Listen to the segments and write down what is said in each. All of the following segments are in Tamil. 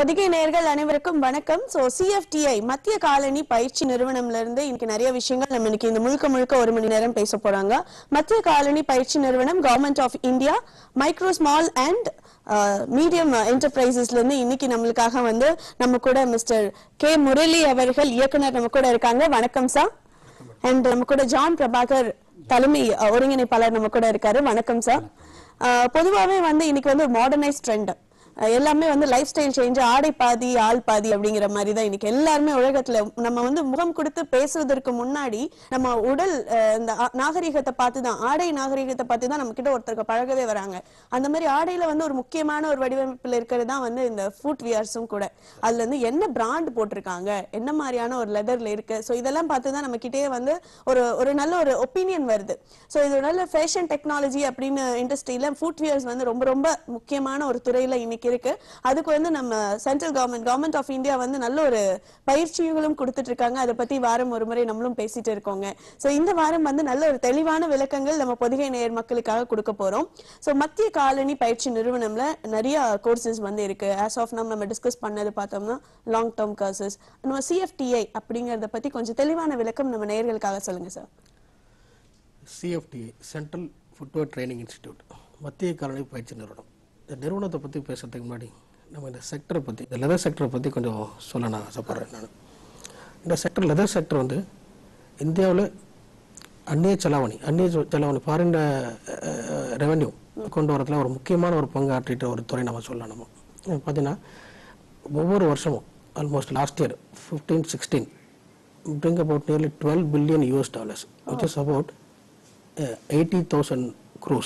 பொதிகை நேயர்கள் அனைவருக்கும் வணக்கம் சோ சிஎஃப்டிஐ மத்திய காலனி பயிற்சி நிறுவனம்ல இருந்து இன்னைக்கு நிறைய விஷயங்கள் நம்ம இன்னைக்கு இந்த முழுக்க முழுக்க ஒரு மணி நேரம் பேச போறாங்க மத்திய காலனி பயிற்சி நிறுவனம் government of India micro small and medium என்டர்பிரைசஸ்ல இருந்து இன்னைக்கு நம்மளுக்காக வந்து நம்ம கூட மிஸ்டர் கே முரளி அவர்கள் இயக்குனர் நம்ம கூட இருக்காங்க வணக்கம் சார் அண்ட் நம்ம கூட ஜான் பிரபாகர் தலைமை அஹ், ஒருங்கிணைப்பாளர் நம்ம கூட இருக்காரு வணக்கம் சார் பொதுவாகவே வந்து இன்னைக்கு வந்து மாடர்னைஸ் ட்ரெண்ட் எல்லாமே வந்து லைஃப் ஸ்டைல் சேஞ்ச் ஆடை பாதி ஆள் பாதி அப்படிங்கிற மாதிரி தான் இன்னைக்கு எல்லாருமே உலகத்துல நம்ம வந்து முகம் கொடுத்து பேசுவதற்கு முன்னாடி நம்ம உடல் அஹ், இந்த ஆ- நாகரிகத்தை பார்த்து தான் ஆடை நாகரிகத்தை பார்த்து தான் நம்ம கிட்ட ஒருத்தருக்கு பழகவே வராங்க அந்த மாதிரி ஆடையில வந்து ஒரு முக்கியமான ஒரு வடிவமைப்புல இருக்கிறது தான் வந்து இந்த ஃபுட் வியர்ஸும் கூட அதுல இருந்து என்ன பிராண்ட் போட்டிருக்காங்க என்ன மாதிரியான ஒரு லெதர்ல இருக்கு ஸோ இதெல்லாம் பார்த்து தான் நம்ம கிட்டே வந்து ஒரு ஒரு நல்ல ஒரு ஒப்பீனியன் வருது ஸோ இது ஒரு நல்ல ஃபேஷன் டெக்னாலஜி அப்படின்னு இண்டஸ்ட்ரியில ஃபுட் வியர்ஸ் வந்து ரொம்ப ரொம்ப முக்கியமான ஒரு துறையில இன்னைக்கு இருக்கு அதுக்கு வந்து நம்ம central government government of India வந்து நல்ல ஒரு பயிற்சிகளும் கொடுத்துட்டு இருக்காங்க அதை பத்தி வாரம் ஒரு முறை நம்மளும் பேசிட்டு இருக்கோங்க ஸோ இந்த வாரம் வந்து நல்ல ஒரு தெளிவான விளக்கங்கள் நம்ம பொதிகை நேயர் மக்களுக்காக கொடுக்க போறோம் ஸோ மத்திய காலனி பயிற்சி நிறுவனம்ல நிறைய கோர்சஸ் வந்து இருக்கு ஆஸ் ஆஃப் நம்ம நம்ம டிஸ்கஸ் பண்ணது பார்த்தோம்னா லாங் டேர்ம் கோர்சஸ் நம்ம சிஎஃப்டிஐ அப்படிங்கறத பத்தி கொஞ்சம் தெளிவான விளக்கம் நம்ம நேயர்களுக்காக சொல்லுங்க sir CFT central footwear training institute மத்திய காலனி பயிற்சி நிறுவனம் இந்த நிறுவனத்தை பற்றி பேசுறதுக்கு முன்னாடி நம்ம இந்த செக்டரை பற்றி இந்த லெதர் செக்டரை பற்றி கொஞ்சம் சொல்ல நான் ஆசைப்பட்றேன் நான் இந்த செக்டர் லெதர் செக்டர் வந்து இந்தியாவில் அந்நிய செலாவணி அந்நிய செ- செலாவணி ஃபாரின் ரெவென்யூ கொண்டு வரதுல ஒரு முக்கியமான ஒரு பங்கு ஆற்றிட்ட ஒரு துறை நம்ம சொல்லலாம் நம்ம பார்த்தீங்கன்னா ஒவ்வொரு வருஷமும் almost last year fifteen sixteen bring about nearly 12 billion US dollars, which is about uh, 80,000 crores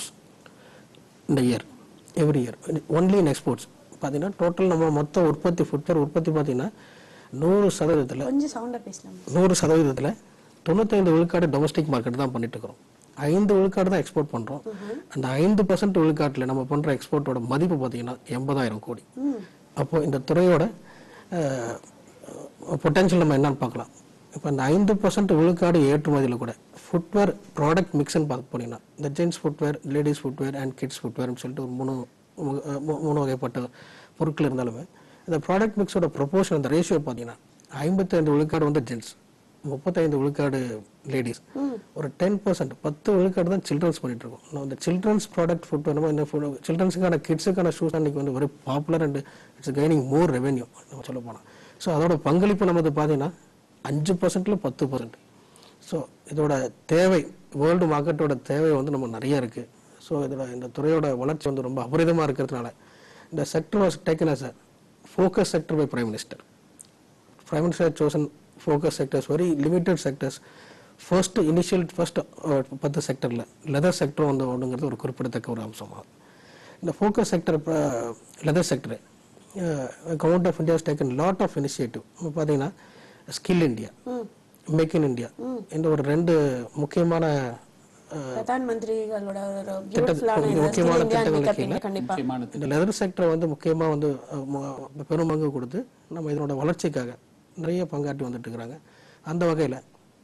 in the year, every year, only in exports. பார்த்தீங்கன்னா டோட்டல் நம்ம மொத்த உற்பத்தி ஃபுட்வேர் உற்பத்தி பார்த்தீங்கன்னா நூறு சதவீதத்தில் கொஞ்சம் சவுண்டா பேசலாம் நூறு சதவீதத்தில் தொண்ணூத்தைந்து விழுக்காடு டொமஸ்டிக் மார்க்கெட் தான் பண்ணிட்டு இருக்கிறோம் ஐந்து விழுக்காடு தான் எக்ஸ்போர்ட் பண்ணுறோம் அந்த ஐந்து பர்சன்ட் விழுக்காட்டில் நம்ம பண்ணுற எக்ஸ்போர்ட்டோட மதிப்பு பார்த்தீங்கன்னா எண்பதாயிரம் கோடி அப்போ இந்த துறையோட பொட்டன்ஷியல் நம்ம என்னன்னு பார்க்கலாம் இப்போ இந்த ஐந்து பர்சன்ட் விழுக்காடு ஏற்றுமதியில் கூட ஃபுட்வேர் ப்ராடக்ட் மிக்ஸ்ன்னு பார்க்க போனீங்கன்னா இந்த gents footwear ladies footwear and kids ஃபுட்வேர்னு சொல்லிட்டு ஒரு மூணு மூ- மூ- மூணு வகைப்பட்ட பொருட்கள் இருந்தாலுமே இந்த ப்ராடக்ட் மிக்ஸோட ப்ரொபோர்ஷன் அந்த ரேஷியோ பார்த்தீங்கன்னா ஐம்பத்தைந்து விழுக்காடு வந்து ஜென்ஸ் முப்பத்தைந்து விழுக்காடு லேடிஸ் ஒரு டென் பர்சன்ட் பத்து விழுக்காடு தான் சில்ட்ரன்ஸ் பண்ணிட்டு இருக்கோம் நம்ம இந்த சில்ட்ரன்ஸ் ப்ராடக்ட் ஃபுட் நம்ம இந்த ஃபுட் சில்ட்ரன்ஸுக்கான கிட்ஸுக்கான ஷூஸ் அன்னைக்கு வந்து very popular and it's gaining more revenue நம்ம சொல்ல போனால் ஸோ அதோட பங்களிப்பு நமது பார்த்தீங்கன்னா அஞ்சு பர்சன்ட்ல பத்து பர்சன்ட் ஸோ இதோட தேவை வேர்ல்டு மார்க்கெட்டோட தேவை வந்து நம்ம நிறைய இருக்கு ஸோ இதோட இந்த துறையோட வளர்ச்சி வந்து ரொம்ப அபரிதமாக இருக்கிறதுனால இந்த sector was taken as a focus sector by prime minister Prime Minister had chosen focus sectors, very limited sectors. First initial first பத்து செக்டரில் லெதர் செக்டர் வந்து ஒன்றுங்கிறது ஒரு குறிப்பிடத்தக்க ஒரு அம்சமாகும் இந்த focus sector leather sector government of India taken lot of initiative பார்த்தீங்கன்னா skill India make in India இந்த ஒரு ரெண்டு முக்கியமான அஹ், பிரதான் மந்திரிகளோட ஒரு திட்ட- பியூட்டிஃபுல்லான இது முக்கியமான Skill India திட்டங்கள் makeup கீழே. இங்க கண்டிப்பா இந்த லெதர் செக்டரை வந்து முக்கியமாக வந்து அஹ், மு- பெரும்பங்கு கொடுத்து நம்ம இதனோட வளர்ச்சிக்காக நிறைய பங்காற்றி வந்துட்டு இருக்கிறாங்க அந்த வகையில்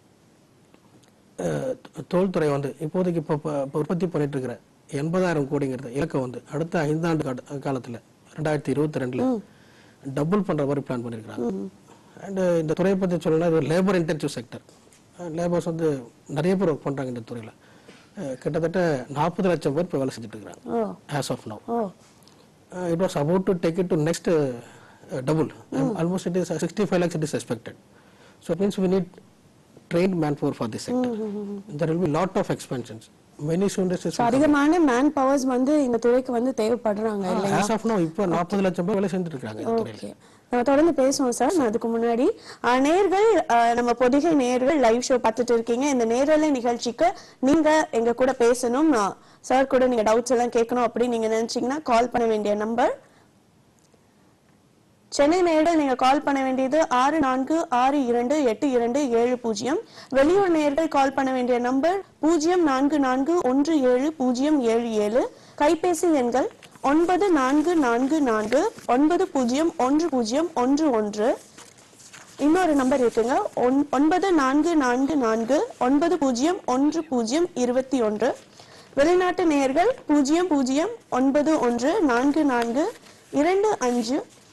தோல்துறை வந்து இப்போதைக்கு இப்போ இப்போ உற்பத்தி பண்ணிட்டு இருக்கிற எண்பதாயிரம் கோடிங்கிறது இலக்கம் வந்து அடுத்த ஐந்தாண்டு கால காலத்தில் ரெண்டாயிரத்தி இருபத்தி ரெண்டில் டபுள் பண்ணுற மாதிரி பிளான் பண்ணியிருக்கிறாங்க அண்டு இந்த துறையை பற்றி சொல்லணும்னா இது லேபர் இன்டென்சிவ் செக்டர் லேபர்ஸ் வந்து நிறைய பேர் ஒர்க் பண்ணுறாங்க இந்த துறையில் கிட்டத்தட்ட நாற்பது லட்சம் பேர் இப்போ வேலை செஞ்சுட்டு இருக்கிறாங்க oh as of now. Oh Uh, it was about to take it to next uh, uh, double. Um, almost it is uh, 65 lakhs it is expected. So it means we need trained manpower for this sector. There will be lot of expansions. Many industries. So, அதிகமான மேன் பவர்ஸ் வந்து இந்த துறைக்கு வந்து தேவைப்படுறாங்க இல்லையா as of now இப்போ நாற்பது லட்சம் பேர் வேலை செஞ்சுட்டு இருக்காங்க இந்த துறையில. ஓகே நம்ம தொடர்ந்து பேசுவோம் சார் நான் அதுக்கு முன்னாடி அஹ், நேர்கள் அஹ், நம்ம பொதிகை நேர்கள் லைவ் ஷோ பார்த்துட்டு இருக்கீங்க இந்த நேரலை நிகழ்ச்சிக்கு நீங்க எங்க கூட பேசணும் சார் கூட நீங்க டவுட்ஸ் எல்லாம் கேட்கணும் அப்படின்னு நீங்க நினைச்சீங்கன்னா கால் பண்ண வேண்டிய நம்பர் சென்னை நேரில் நீங்க கால் பண்ண வேண்டியது ஆறு நான்கு ஆறு இரண்டு எட்டு இரண்டு ஏழு பூஜ்ஜியம் வெளியூர் நேர்கள் கால் பண்ண வேண்டிய நம்பர் பூஜ்ஜியம் நான்கு நான்கு ஒன்று ஏழு பூஜ்ஜியம் ஏழு ஏழு கைபேசி எண்கள் ஒன்பது நான்கு நான்கு நான்கு ஒன்பது பூஜ்ஜியம் ஒன்று பூஜ்ஜியம் ஒன்று ஒன்று இன்னொரு நம்பர் இருக்குங்க ஒன்- ஒன்பது நான்கு நான்கு நான்கு ஒன்பது பூஜ்ஜியம் ஒன்று பூஜ்ஜியம் இருபத்தி ஒன்று வெளிநாட்டு நேயர்கள் பூஜ்ஜியம் பூஜ்ஜியம் ஒன்பது ஒன்று நான்கு நான்கு இரண்டு அஞ்சு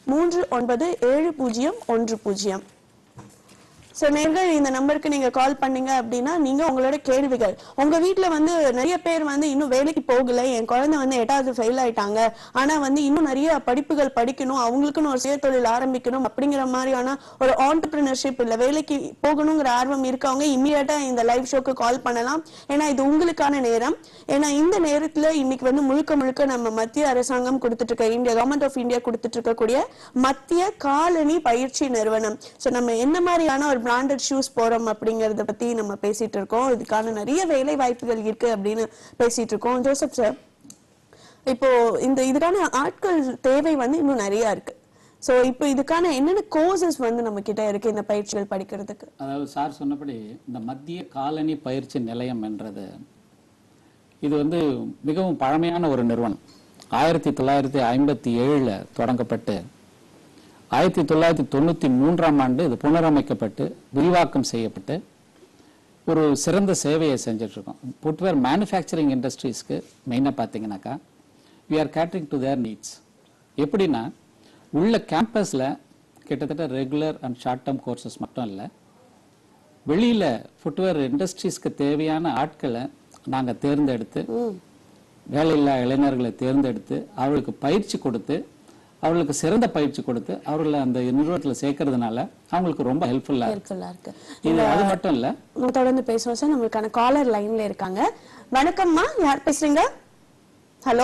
மூன்று ஒன்பது ஏழு பூஜ்ஜியம் ஒன்று பூஜ்ஜியம் ஸோ நேர்கள் இந்த நம்பருக்கு நீங்க கால் பண்ணீங்க அப்படின்னா நீங்க உங்களோட கேள்விகள் உங்க வீட்ல வந்து நிறைய பேர் வந்து இன்னும் வேலைக்கு போகல என் குழந்தை வந்து எட்டாவது ஃபெயில் ஆயிட்டாங்க ஆனா வந்து இன்னும் நிறைய படிப்புகள் படிக்கணும் அவங்களுக்குன்னு ஒரு சுயதொழில் ஆரம்பிக்கணும் அப்படிங்கிற மாதிரியான ஒரு ஆண்டர்பிரினர்ஷிப் இல்ல வேலைக்கு போகணுங்கிற ஆர்வம் இருக்கவங்க இம்மீடியட்டா இந்த லைவ் ஷோக்கு கால் பண்ணலாம் ஏன்னா இது உங்களுக்கான நேரம் ஏன்னா இந்த நேரத்துல இன்னைக்கு வந்து முழுக்க முழுக்க நம்ம மத்திய அரசாங்கம் கொடுத்துட்டு இருக்க இந்தியா கவர்மெண்ட் ஆஃப் இந்தியா கொடுத்துட்டு இருக்கக்கூடிய மத்திய காலனி பயிற்சி நிறுவனம் ஸோ நம்ம என்ன மாதிரியான ஒரு பிராண்டட் ஷூஸ் போறோம் அப்படிங்கறத பத்தி நம்ம பேசிட்டு இருக்கோம் இதுக்கான நிறைய வேலை வாய்ப்புகள் இருக்கு அப்படின்னு பேசிட்டு இருக்கோம் ஜோசப் சார் இப்போ இந்த இதுக்கான ஆட்கள் தேவை வந்து இன்னும் நிறைய இருக்கு சோ இப்போ இதுக்கான என்னென்ன கோர்சஸ் வந்து நம்ம கிட்ட இருக்கு இந்த பயிற்சிகள் படிக்கிறதுக்கு அதாவது சார் சொன்னபடி இந்த மத்திய காலனி பயிற்சி நிலையம் என்றது இது வந்து மிகவும் பழமையான ஒரு நிறுவனம் ஆயிரத்தி தொள்ளாயிரத்தி ஐம்பத்தி ஏழில் தொடங்கப்பட்டு ஆயிரத்தி தொள்ளாயிரத்தி தொண்ணூற்றி மூன்றாம் ஆண்டு இது புனரமைக்கப்பட்டு விரிவாக்கம் செய்யப்பட்டு ஒரு சிறந்த சேவையை செஞ்சுட்டு இருக்கோம் புட்வேர் மேனுஃபேக்சரிங் இண்டஸ்ட்ரீஸ்க்கு மெயினாக பார்த்தீங்கன்னாக்கா we are catering to their needs எப்படின்னா உள்ள கேம்பஸில் கிட்டத்தட்ட regular and short term courses மட்டும் இல்லை வெளியில ஃபுட்வேர் இண்டஸ்ட்ரீஸ்க்கு தேவையான ஆட்களை நாங்க தேர்ந்தெடுத்து வேலையில்லா இளைஞர்களை தேர்ந்தெடுத்து அவர்களுக்கு பயிற்சி கொடுத்து அவர்களுக்கு சிறந்த பயிற்சி கொடுத்து அவர்களை அந்த நிறுவனத்துல சேர்க்கறதுனால அவங்களுக்கு ரொம்ப ஹெல்ப்ஃபுல்லா இருக்கு ஹெல்ப்ஃபுல்லா இருக்கு இது அது மட்டும் இல்ல நம்ம தொடர்ந்து பேசுவோம் சார் நம்மளுக்கான காலர் லைன்ல இருக்காங்க வணக்கம்மா யார் பேசுறீங்க ஹலோ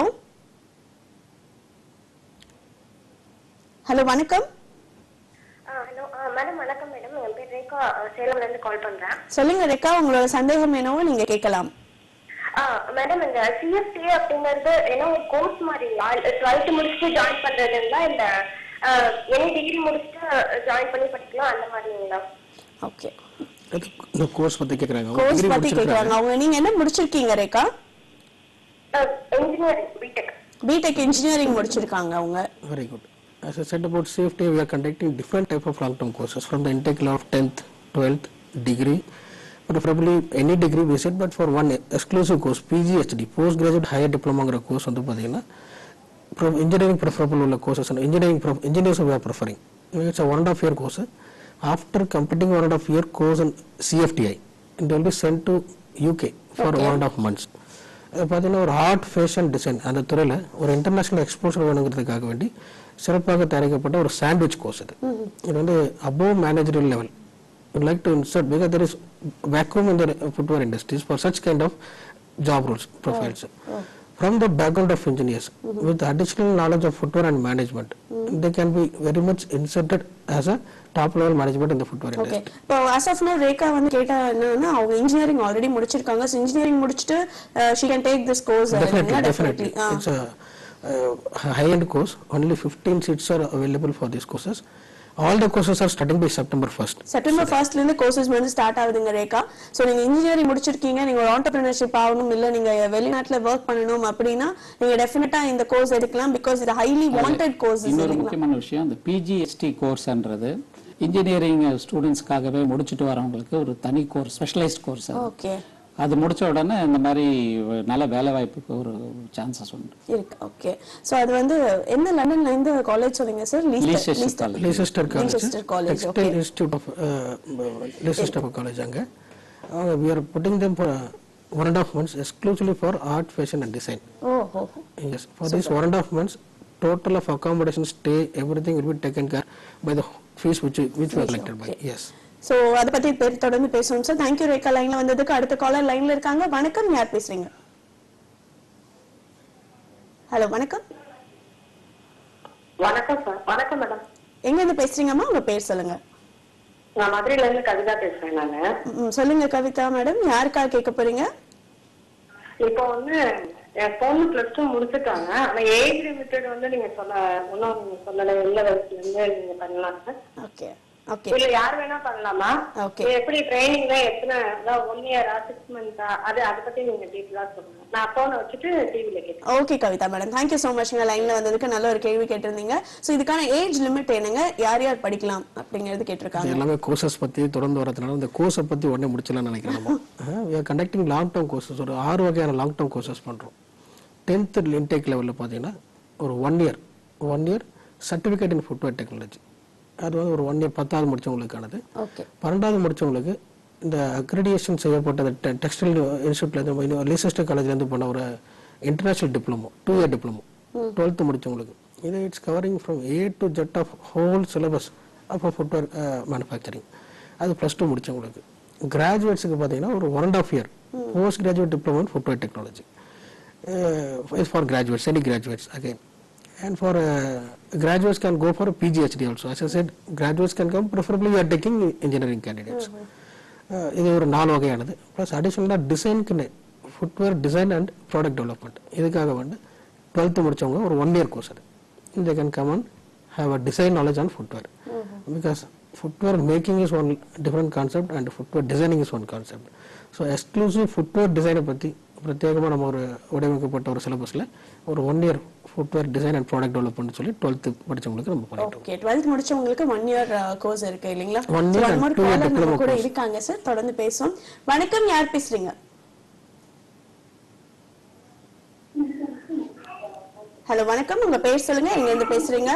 ஹலோ வணக்கம் ஹலோ மேடம் வணக்கம் மேடம் என் பேர் ரேகா அஹ், சேலம்ல இருந்து கால் பண்றேன் சொல்லுங்க ரெக்கா உங்களோட சந்தேகம் என்னவோ நீங்க கேட்கலாம் மேடம் இந்த சிஎஃப்டி அப்படிங்கிறது என்ன ஒரு கோர்ஸ் மாதிரிங்களா டுவெல்த் முடிச்சுட்டு ஜாயின் பண்றதுங்களா இல்ல எனி டிகிரி முடிச்சுட்டு ஜாயின் பண்ணி படிக்கலாம் அந்த மாதிரிங்களா ஓகே அது இந்த கோர்ஸ் பத்தி கேக்குறாங்க கோர்ஸ் டிகிரி பத்தி கேக்குறாங்க அவங்க நீங்க என்ன முடிச்சிருக்கீங்க Rekha engineering BTech BTech engineering முடிச்சிருக்காங்க அவங்க Very good. As I said about safety, we are conducting different type of long-term courses from the intake level of 10th, 12th, degree, preferably any degree we said, but for one exclusive course, PGHD, postgraduate higher diploma course வந்து பார்த்தீங்கன்னா from engineering preferable உள்ள courses and engineering pref- engineers we are preferring. It's a one and a half year course. After completing one and a half year course in CFTI, it will be sent to UK for one and a half months. அது பார்த்தீங்கன்னா ஒரு ஆர்ட் ஃபேஷன் டிசைன் அந்த துறையில் ஒரு இன்டர்நேஷனல் எக்ஸ்போஷர் வேணுங்கிறதுக்காக வேண்டி சிறப்பாக தயாரிக்கப்பட்ட ஒரு சாண்ட்விச் கோர்ஸ் இது இது வந்து above managerial level would like to insert because there is vacuum in the footwear industries for such kind of job roles profiles from the background of engineers with additional knowledge of footwear and management they can be very much inserted as a top level management in the footwear industry okay இப்போ as of now ரேகா வந்து கேட்டா என்னன்னா அவங்க இன்ஜினியரிங் ஆல்ரெடி முடிச்சிருக்காங்க ஸோ இன்ஜினியரிங் முடிச்சுட்டு she can take this course Definitely, definitely. It's a uh, high-end course. Only 15 seats are available for these courses. All the courses are starting by September 1st. September ஃபர்ஸ்ட்ல இருந்து கோர்சஸ் வந்து ஸ்டார்ட் ஆகுதுங்க ரேகா சோ நீங்க இன்ஜினியரிங் முடிச்சிருக்கீங்க நீங்க ஒரு ஆண்டர்பிரினர்ஷிப் ஆகணும் இல்ல நீங்க வெளிநாட்டுல ஒர்க் பண்ணணும் அப்படின்னா நீங்க டெஃபினட்டா இந்த கோர்ஸ் எடுக்கலாம் பிகாஸ் இது ஹைலி வாண்டட் கோர்சஸ் இன்னொரு முக்கியமான விஷயம் இந்த பிஜிஎஸ்டி கோர்ஸ்ன்றது இன்ஜினியரிங் ஸ்டூடெண்ட்ஸ்க்காகவே முடிச்சுட்டு வரவங்களுக்கு ஒரு தனி கோர்ஸ் ஸ்பெஷலைஸ்ட் கோர்ஸ் அது ஓகே அது முடிச்ச உடனே இந்த மாதிரி நல்ல வேலை வாய்ப்புக்கு ஒரு சான்சஸ் உண்டு இருக்கு ஓகே சோ அது வந்து எந்த லண்டன்ல இருந்து காலேஜ் சொல்லுங்க sir Leicester Leicester college Leicester College. Leicester College, Textile Institute of uh, Leicester College அங்க அவங்க we are putting them for one and a half months exclusively for art, fashion and design. Oh oh Yes, for these one and a half months, total of accommodation, stay, everything will be taken care by the fees which which were collected by. Yes. So அத பத்தி பே- தொடர்ந்து பேசுவோம் சார் தேங்க்யூ ரேகா லைன்ல வந்ததுக்கு அடுத்த காலர் லைன்ல இருக்காங்க வணக்கம் யார் பேசுறீங்க ஹலோ வணக்கம் வணக்கம் சார் வணக்கம் மேடம் எங்க இருந்து பேசுறீங்கம்மா உங்க பேர் சொல்லுங்க நான் மதுரையில இருந்து கவிதா பேசுறேன் நானு ம், சொல்லுங்க கவிதா மேடம் யாருக்காக கேட்க போறீங்க இப்போ வந்து என் பொண்ணு பிளஸ் டூ முடிச்சுட்டாங்க ஆனா ஏஜ் லிமிட்டட் வந்து நீங்க சொல்ல இன்னும் நீங்க சொல்லல எல்ல வயசுல இருந்து நீங்க பண்ணலாம் சார் ஓகே ஓகே இல்ல யார் வேணா பண்ணலாமா Okay. இது எப்படி ட்ரைனிங்ல எத்தனை ஒன் இயரா சிக்ஸ் மந்த்தா அது அதை பத்தி நீங்க டீட்டெயிலா சொல்லுங்க நான் போனை வச்சுட்டு டிவில கேட்டேன் okay Kavitha madam thank you so much லைன்ல வந்ததுக்கு நல்ல ஒரு கேள்வி கேட்டிருந்தீங்க ஸோ இதுக்கான ஏஜ் லிமிட் என்னங்க யார் யார் படிக்கலாம் அப்படிங்கிறது இது கேட்டிருக்காங்க எல்லாமே கோர்சஸ் பத்தி தொடர்ந்து வரதுனால இந்த கோர்ஸை பத்தி உடனே முடிச்சிடலாம்னு நினைக்கிறேன் நம்ம we are conducting long term courses ஒரு ஆறு வகையான லாங் டேர்ம் கோர்சஸ் பண்றோம் டென்த் இன்டேக் லெவலில் பார்த்தீங்கன்னா ஒரு one year one year certificate in footwear technology அது வந்து ஒரு ஒன் இயர் பத்தாவது முடிச்சவங்களுக்கானது ஓகே பன்னெண்டாவது முடிச்சவங்களுக்கு இந்த அக்ரிடியேஷன் செய்யப்பட்ட டெக்ஸ்டைல் இன்ஸ்டியூட்லேருந்து லீசஸ்டர் காலேஜ்லேருந்து பண்ண ஒரு international diploma two year diploma twelfth முடிச்சவங்களுக்கு இது it's covering from A to Z of whole syllabus of footwear manufacturing அது ப்ளஸ் டூ முடிச்சவங்களுக்கு கிராஜுவேட்ஸுக்கு பார்த்தீங்கன்னா ஒரு one and half year post graduate diploma in footwear technology is for graduates, any graduates again. And for uh, graduates can go for a PGHD also. As I said, graduates can come, preferably we are taking engineering candidates. Uh, இது ஒரு நாலு வகையானது ப்ளஸ் அடிஷ்னலாக டிசைனுக்கு footwear design and product development இதுக்காக வந்து டுவெல்த்து முடிச்சவங்க ஒரு ஒன் இயர் கோர்ஸ் அது இந்த can come and have a design knowledge on footwear because footwear making is one different concept and footwear designing is one concept so exclusive footwear டிசைனை பற்றி பிரத்யேகமாக நம்ம ஒரு வடிவமைக்கப்பட்ட ஒரு சிலபஸில் ஒரு one year footwear design and product development சொல்லி டுவெல்த்து படிச்சவங்களுக்கு நம்ம பண்ணிட்டோம் ஓகே டுவெல்த் முடிச்சவங்களுக்கு ஒன் இயர் கோர்ஸ் இருக்கு இல்லைங்களா One So, year one and more two year caller நம்ம diploma கூட course. இருக்காங்க சார் தொடர்ந்து பேசுவோம் வணக்கம் யார் பேசுறீங்க ஹலோ வணக்கம் உங்க பேர் சொல்லுங்க எங்க இருந்து பேசுறீங்க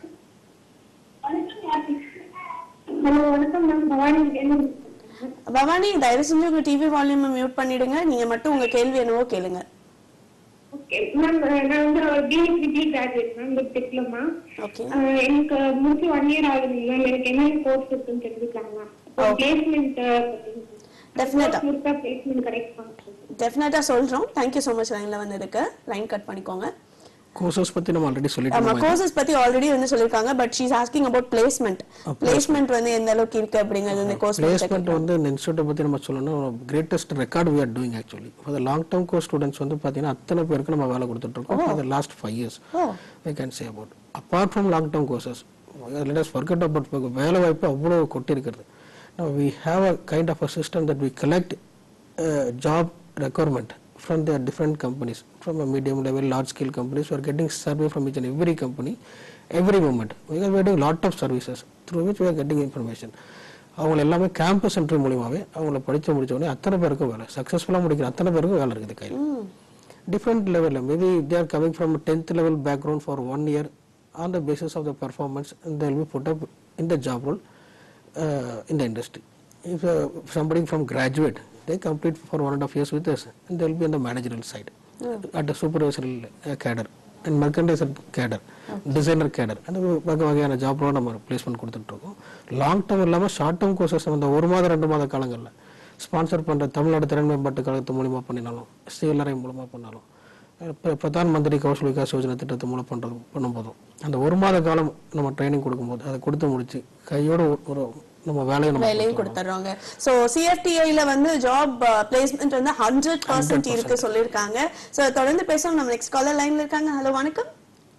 ஹலோ வணக்கம் மேம் பவானி என்ன பவானி தயவு செஞ்சு உங்க டிவி வால்யூம் மியூட் பண்ணிடுங்க நீங்க மட்டும் உங்க கேள்வி என்னவோ கேளுங்க ஓகே மேம் நான் வந்து BSPT graduate ma'am with diploma okay எனக்கு முடிச்சு ஒன் இயர் ஆகுது மேம் எனக்கு என்னென்ன கோர்ஸ் இருக்குன்னு தெரிஞ்சுக்கலாம் மேம் பிளேஸ்மெண்ட் Definite-ஆ. முடிச்சா பிளேஸ்மெண்ட் கிடைக்குமா டெஃபினட்டா சொல்றோம் தேங்க்யூ so மச் லைன்ல வந்ததுக்கு லைன் கட் பண்ணிக்கோங்க கோர்சஸ் பற்றி நம்ம ஆல்ரெடி ஆமா சொல்லிட்டோம் கோர்சஸ் பத்தி ஆல்ரெடி வந்து சொல்லிருக்காங்க but she's asking about placement placement வந்து எந்த அளவுக்கு இருக்கு அப்படிங்கிறது இந்த கோர்ஸ் பிளேஸ்மெண்ட் வந்து இந்த இன்ஸ்டியூட்டை பற்றி நம்ம சொல்லணும் greatest record we are doing actually for long term course students வந்து பார்த்தீங்கன்னா அத்தனை பேருக்கு நம்ம வேலை கொடுத்துட்ருக்கோம் for last five years oh I can say about apart from long term courses let us forget about வேலை வாய்ப்பு அவ்வளோ கொட்டிருக்கிறது we have a kind of a system that we collect job requirement from the different companies from a medium level large scale companies we are getting survey from each and every company every moment we are doing lot of services through which we are getting information அவங்க எல்லாமே கேம்பஸ் சென்டர் மூலியமாவே அவங்கள படிச்சு முடிச்ச உடனே அத்தனை பேருக்கும் வேலை சக்ஸஸ்ஃபுல்லாக முடிக்கிற அத்தனை பேருக்கும் வேலை இருக்குது கையில் different level maybe they are coming from a 10th level background for one year on the basis of the performance and they will be put up in the job role uh, in the industry if uh, somebody from graduate they complete for one and a half years with us and they will be on the managerial side at the supervisory uh, cadre and merchandiser cadre designer cadre அந்த வகை வகையான ஜாப்லாம் நம்ம பிளேஸ்மெண்ட் கொடுத்துட்டு இருக்கோம் லாங் டேர்ம் இல்லாமல் ஷார்ட் டேர்ம் கோர்சஸ் இந்த ஒரு மாதம் ரெண்டு மாத காலங்களில் ஸ்பான்சர் பண்ணுற தமிழ்நாடு திறன் மேம்பாட்டு கழகத்து மூலியமாக பண்ணினாலும் சிஎல்ஆர்ஐ மூலமாக பண்ணாலும் அஹ் பிர- பிரதான் மந்திரி கௌசல் விகாஸ் யோஜனா திட்டத்து மூலம் பண்ணுறது பண்ணும்போதும் அந்த ஒரு மாத காலம் நம்ம ட்ரைனிங் கொடுக்கும்போது அதை கொடுத்து முடிச்சு கையோட ஒரு- ஒரு நம்ம வேலையை நம்ம வேலையும் கொடுத்துறாங்க சோ சிஎஃப்டிஐல வந்து ஜாப் பிளேஸ்மெண்ட் வந்து ஹண்ட்ரட் பர்சன்ட் இருக்கு சொல்லிருக்காங்க சோ தொடர்ந்து பேசுவோம் நம்ம நெக்ஸ்ட் காலர் லைன்ல இருக்காங்க ஹலோ வணக்கம்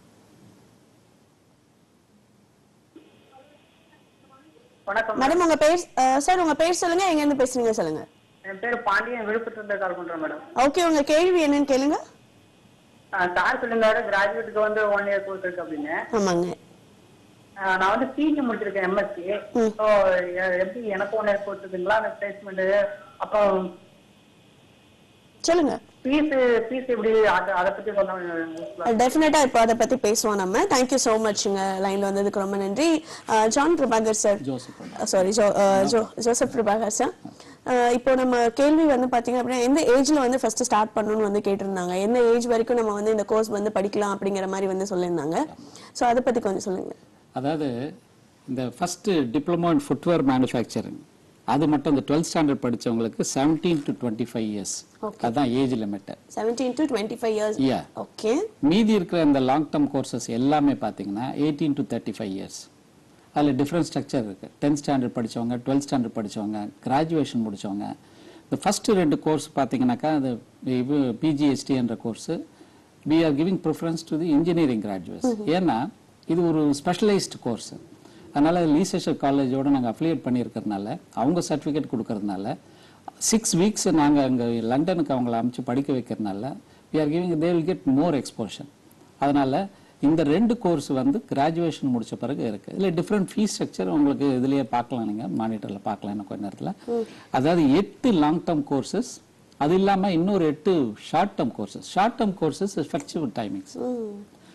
வணக்கம் மேடம் உங்க பேர் சார் உங்க பேர் சொல்லுங்க எங்க இருந்து பேசுறீங்க சொல்லுங்க என் பேர் பாண்டியன் விழுப்புரத்துல இருந்து கால் பண்றேன் மேடம் ஓகே உங்க கேள்வி என்னன்னு கேளுங்க சார் சொல்லியிருந்தாரு கிராஜுவேட்டுக்கு வந்து ஒன் இயர் கோர்ஸ் இருக்கு அப்படின்னு ஆமாங்க ஆஹ் நான் வந்து பிஜி முடிச்சிருக்கேன் எம்எஸ்சி ம். ஸோ எப்படி எனக்கு ஒன் இயர் கோர்ஸ் இருக்குங்களா அந்த பிளேஸ்மெண்ட் அப்புறம் சொல்லுங்க ஃபீஸ் ஃபீஸ் எப்படி அதை அதை பத்தி சொன்னா டெஃபினட்டா இப்போ அதை பத்தி பேசுவோம் நம்ம தேங்க்யூ சோ மச்ங்க லைன்ல வந்ததுக்கு ரொம்ப நன்றி அஹ், John Prabhakar sir Joseph sorry Joseph Prabhakar sir அஹ், இப்போ நம்ம கேள்வி வந்து பாத்தீங்க அப்படின்னா எந்த ஏஜ்ல வந்து ஃபர்ஸ்ட் ஸ்டார்ட் பண்ணணும்னு வந்து கேட்டிருந்தாங்க எந்த ஏஜ் வரைக்கும் நம்ம வந்து இந்த கோர்ஸ் வந்து படிக்கலாம் அப்படிங்கிற மாதிரி வந்து சொல்லியிருந்தாங்க சோ அதை பத்தி கொஞ்சம் சொல்லுங்க அதாவது இந்த first diploma in footwear manufacturing அது மட்டும் இந்த டுவெல்த் ஸ்டாண்டர்ட் படிச்சவங்களுக்கு 17 டு டுவெண்ட்டி ஃபைவ் இயர்ஸ் அதுதான் age limit seventeen to twenty five years Yeah. Okay மீதி இருக்கிற இந்த லாங் டேர்ம் கோர்சஸ் எல்லாமே பார்த்தீங்கன்னா eighteen to thirty five years அதில் டிஃப்ரெண்ட் ஸ்ட்ரக்சர் இருக்குது டென்த் ஸ்டாண்டர்ட் படிச்சவங்க டுவெல்த் ஸ்டாண்டர்ட் படிச்சவங்க கிராஜுவேஷன் முடிச்சவங்க இந்த ஃபஸ்ட்டு ரெண்டு கோர்ஸ் பார்த்தீங்கன்னாக்கா அது இது பிஜிஎஸ்டி என்ற course we are giving preference to the engineering graduates ஏன்னா இது ஒரு ஸ்பெஷலைஸ்டு கோர்ஸ் அதனால லீசேஷர் காலேஜோட நாங்கள் அஃபிலியேட் பண்ணியிருக்கிறதுனால அவங்க சர்டிஃபிகேட் கொடுக்கறதுனால சிக்ஸ் வீக்ஸ் நாங்கள் அங்கே லண்டனுக்கு அவங்கள அமுச்சு படிக்க வைக்கிறதுனால we are giving they will get more exposure அதனால இந்த ரெண்டு கோர்ஸ் வந்து கிராஜுவேஷன் முடிச்ச பிறகு இருக்கு இதுல டிஃப்ரெண்ட் ஃபீஸ் ஸ்ட்ரக்சர் உங்களுக்கு இதுலயே பார்க்கலாம் நீங்க மானிட்டர்ல பார்க்கலாம் இன்னும் கொஞ்ச நேரத்துல அதாவது எட்டு லாங் டேர்ம் கோர்சஸ் அது இல்லாம இன்னொரு எட்டு short term courses short term courses flexible timings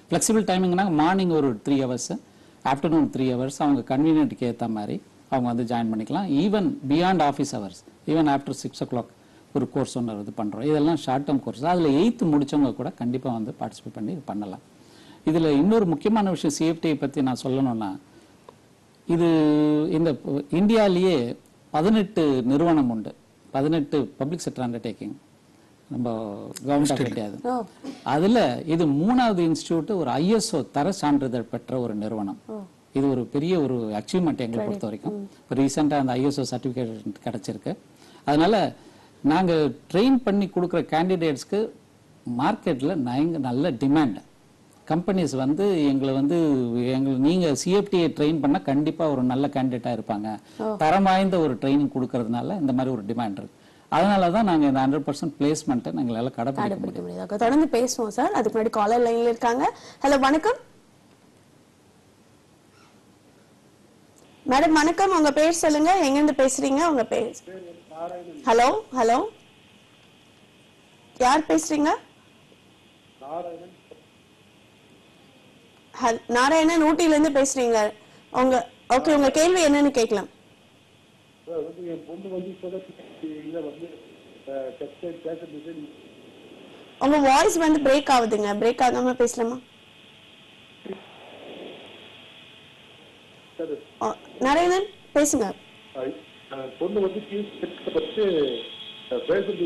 flexible டைமிங்னா மார்னிங் ஒரு three hours afternoon three hours அவங்க கன்வீனியன்ட்டுக்கு ஏற்ற மாதிரி அவங்க வந்து ஜாயின் பண்ணிக்கலாம் even beyond office hours even after six o'clock ஒரு கோர்ஸ் ஒன்று இது பண்ணுறோம் இதெல்லாம் ஷார்ட் டேர்ம் கோர்ஸ் அதில் எயித்து முடிச்சவங்க கூட கண்டிப்பாக வந்து பார்ட்டிசிபேட் பண்ணி இது பண்ணலாம் இதில் இன்னொரு முக்கியமான விஷயம் சிஎஃப்டியை பற்றி நான் சொல்லணும்னா இது இந்த இந்தியாவிலேயே பதினெட்டு நிறுவனம் உண்டு பதினெட்டு பப்ளிக் செக்டர் அண்டர்டேக்கிங் நம்ம கவர்மெண்ட் ஆஃப் இந்தியா அது ஓ அதுல இது மூணாவது இன்ஸ்டியூட் ஒரு ஐஎஸ்ஓ தர சான்றிதழ் பெற்ற ஒரு நிறுவனம் இது ஒரு பெரிய ஒரு அச்சீவ்மெண்ட் எங்களை பொறுத்த வரைக்கும் இப்போ ரீசெண்டாக அந்த ஐஎஸ்ஓ சர்டிஃபிகேட் கிடைச்சிருக்கு அதனால நாங்க ட்ரெயின் பண்ணி கொடுக்குற கேண்டிடேட்ஸ்க்கு மார்க்கெட்ல நயங்க நல்ல டிமாண்ட் கம்பெனிஸ் வந்து எங்களை வந்து எங்களை நீங்க சிஎஃப்டியை ட்ரெயின் பண்ணா கண்டிப்பா ஒரு நல்ல கேண்டிடேட்டா இருப்பாங்க தரம் வாய்ந்த ஒரு ட்ரைனிங் கொடுக்கறதுனால இந்த மாதிரி ஒரு டிமாண்ட் இருக்கு அதனால தான் நாங்க இந்த ஹண்ட்ரட் பர்சன்ட் பிளேஸ்மெண்ட்டை எங்களால கடைபிடிக்க முடியும் கடைபிடிக்க முடியாது Okay, தொடர்ந்து பேசுவோம் சார் அதுக்கு முன்னாடி காலர் லைன்ல இருக்காங்க ஹலோ வணக்கம் மேடம் வணக்கம் உங்க பேர் சொல்லுங்க எங்க இருந்து பேசுறீங்க உங்க பேர் ஹலோ ஹலோ யார் பேசுறீங்க ஹல்- நாராயணன் ஊட்டில இருந்து பேசுறீங்க உங்க ஓகே உங்க கேள்வி என்னன்னு கேட்கலாம் வந்து என் பொண்ணு வந்து இப்போதான் வந்து டெக்ஸ்டைல் ஃபேஷன் டிசைன் உங்க வாய்ஸ் வந்து பிரேக் ஆகுதுங்க பிரேக் ஆகாம பேசலாமா சார் ஓ, நாராயணன் பேசுங்க பொண்ணு வந்து ஃபீஸ் கட்டப்பட்டு ஃபேஷன்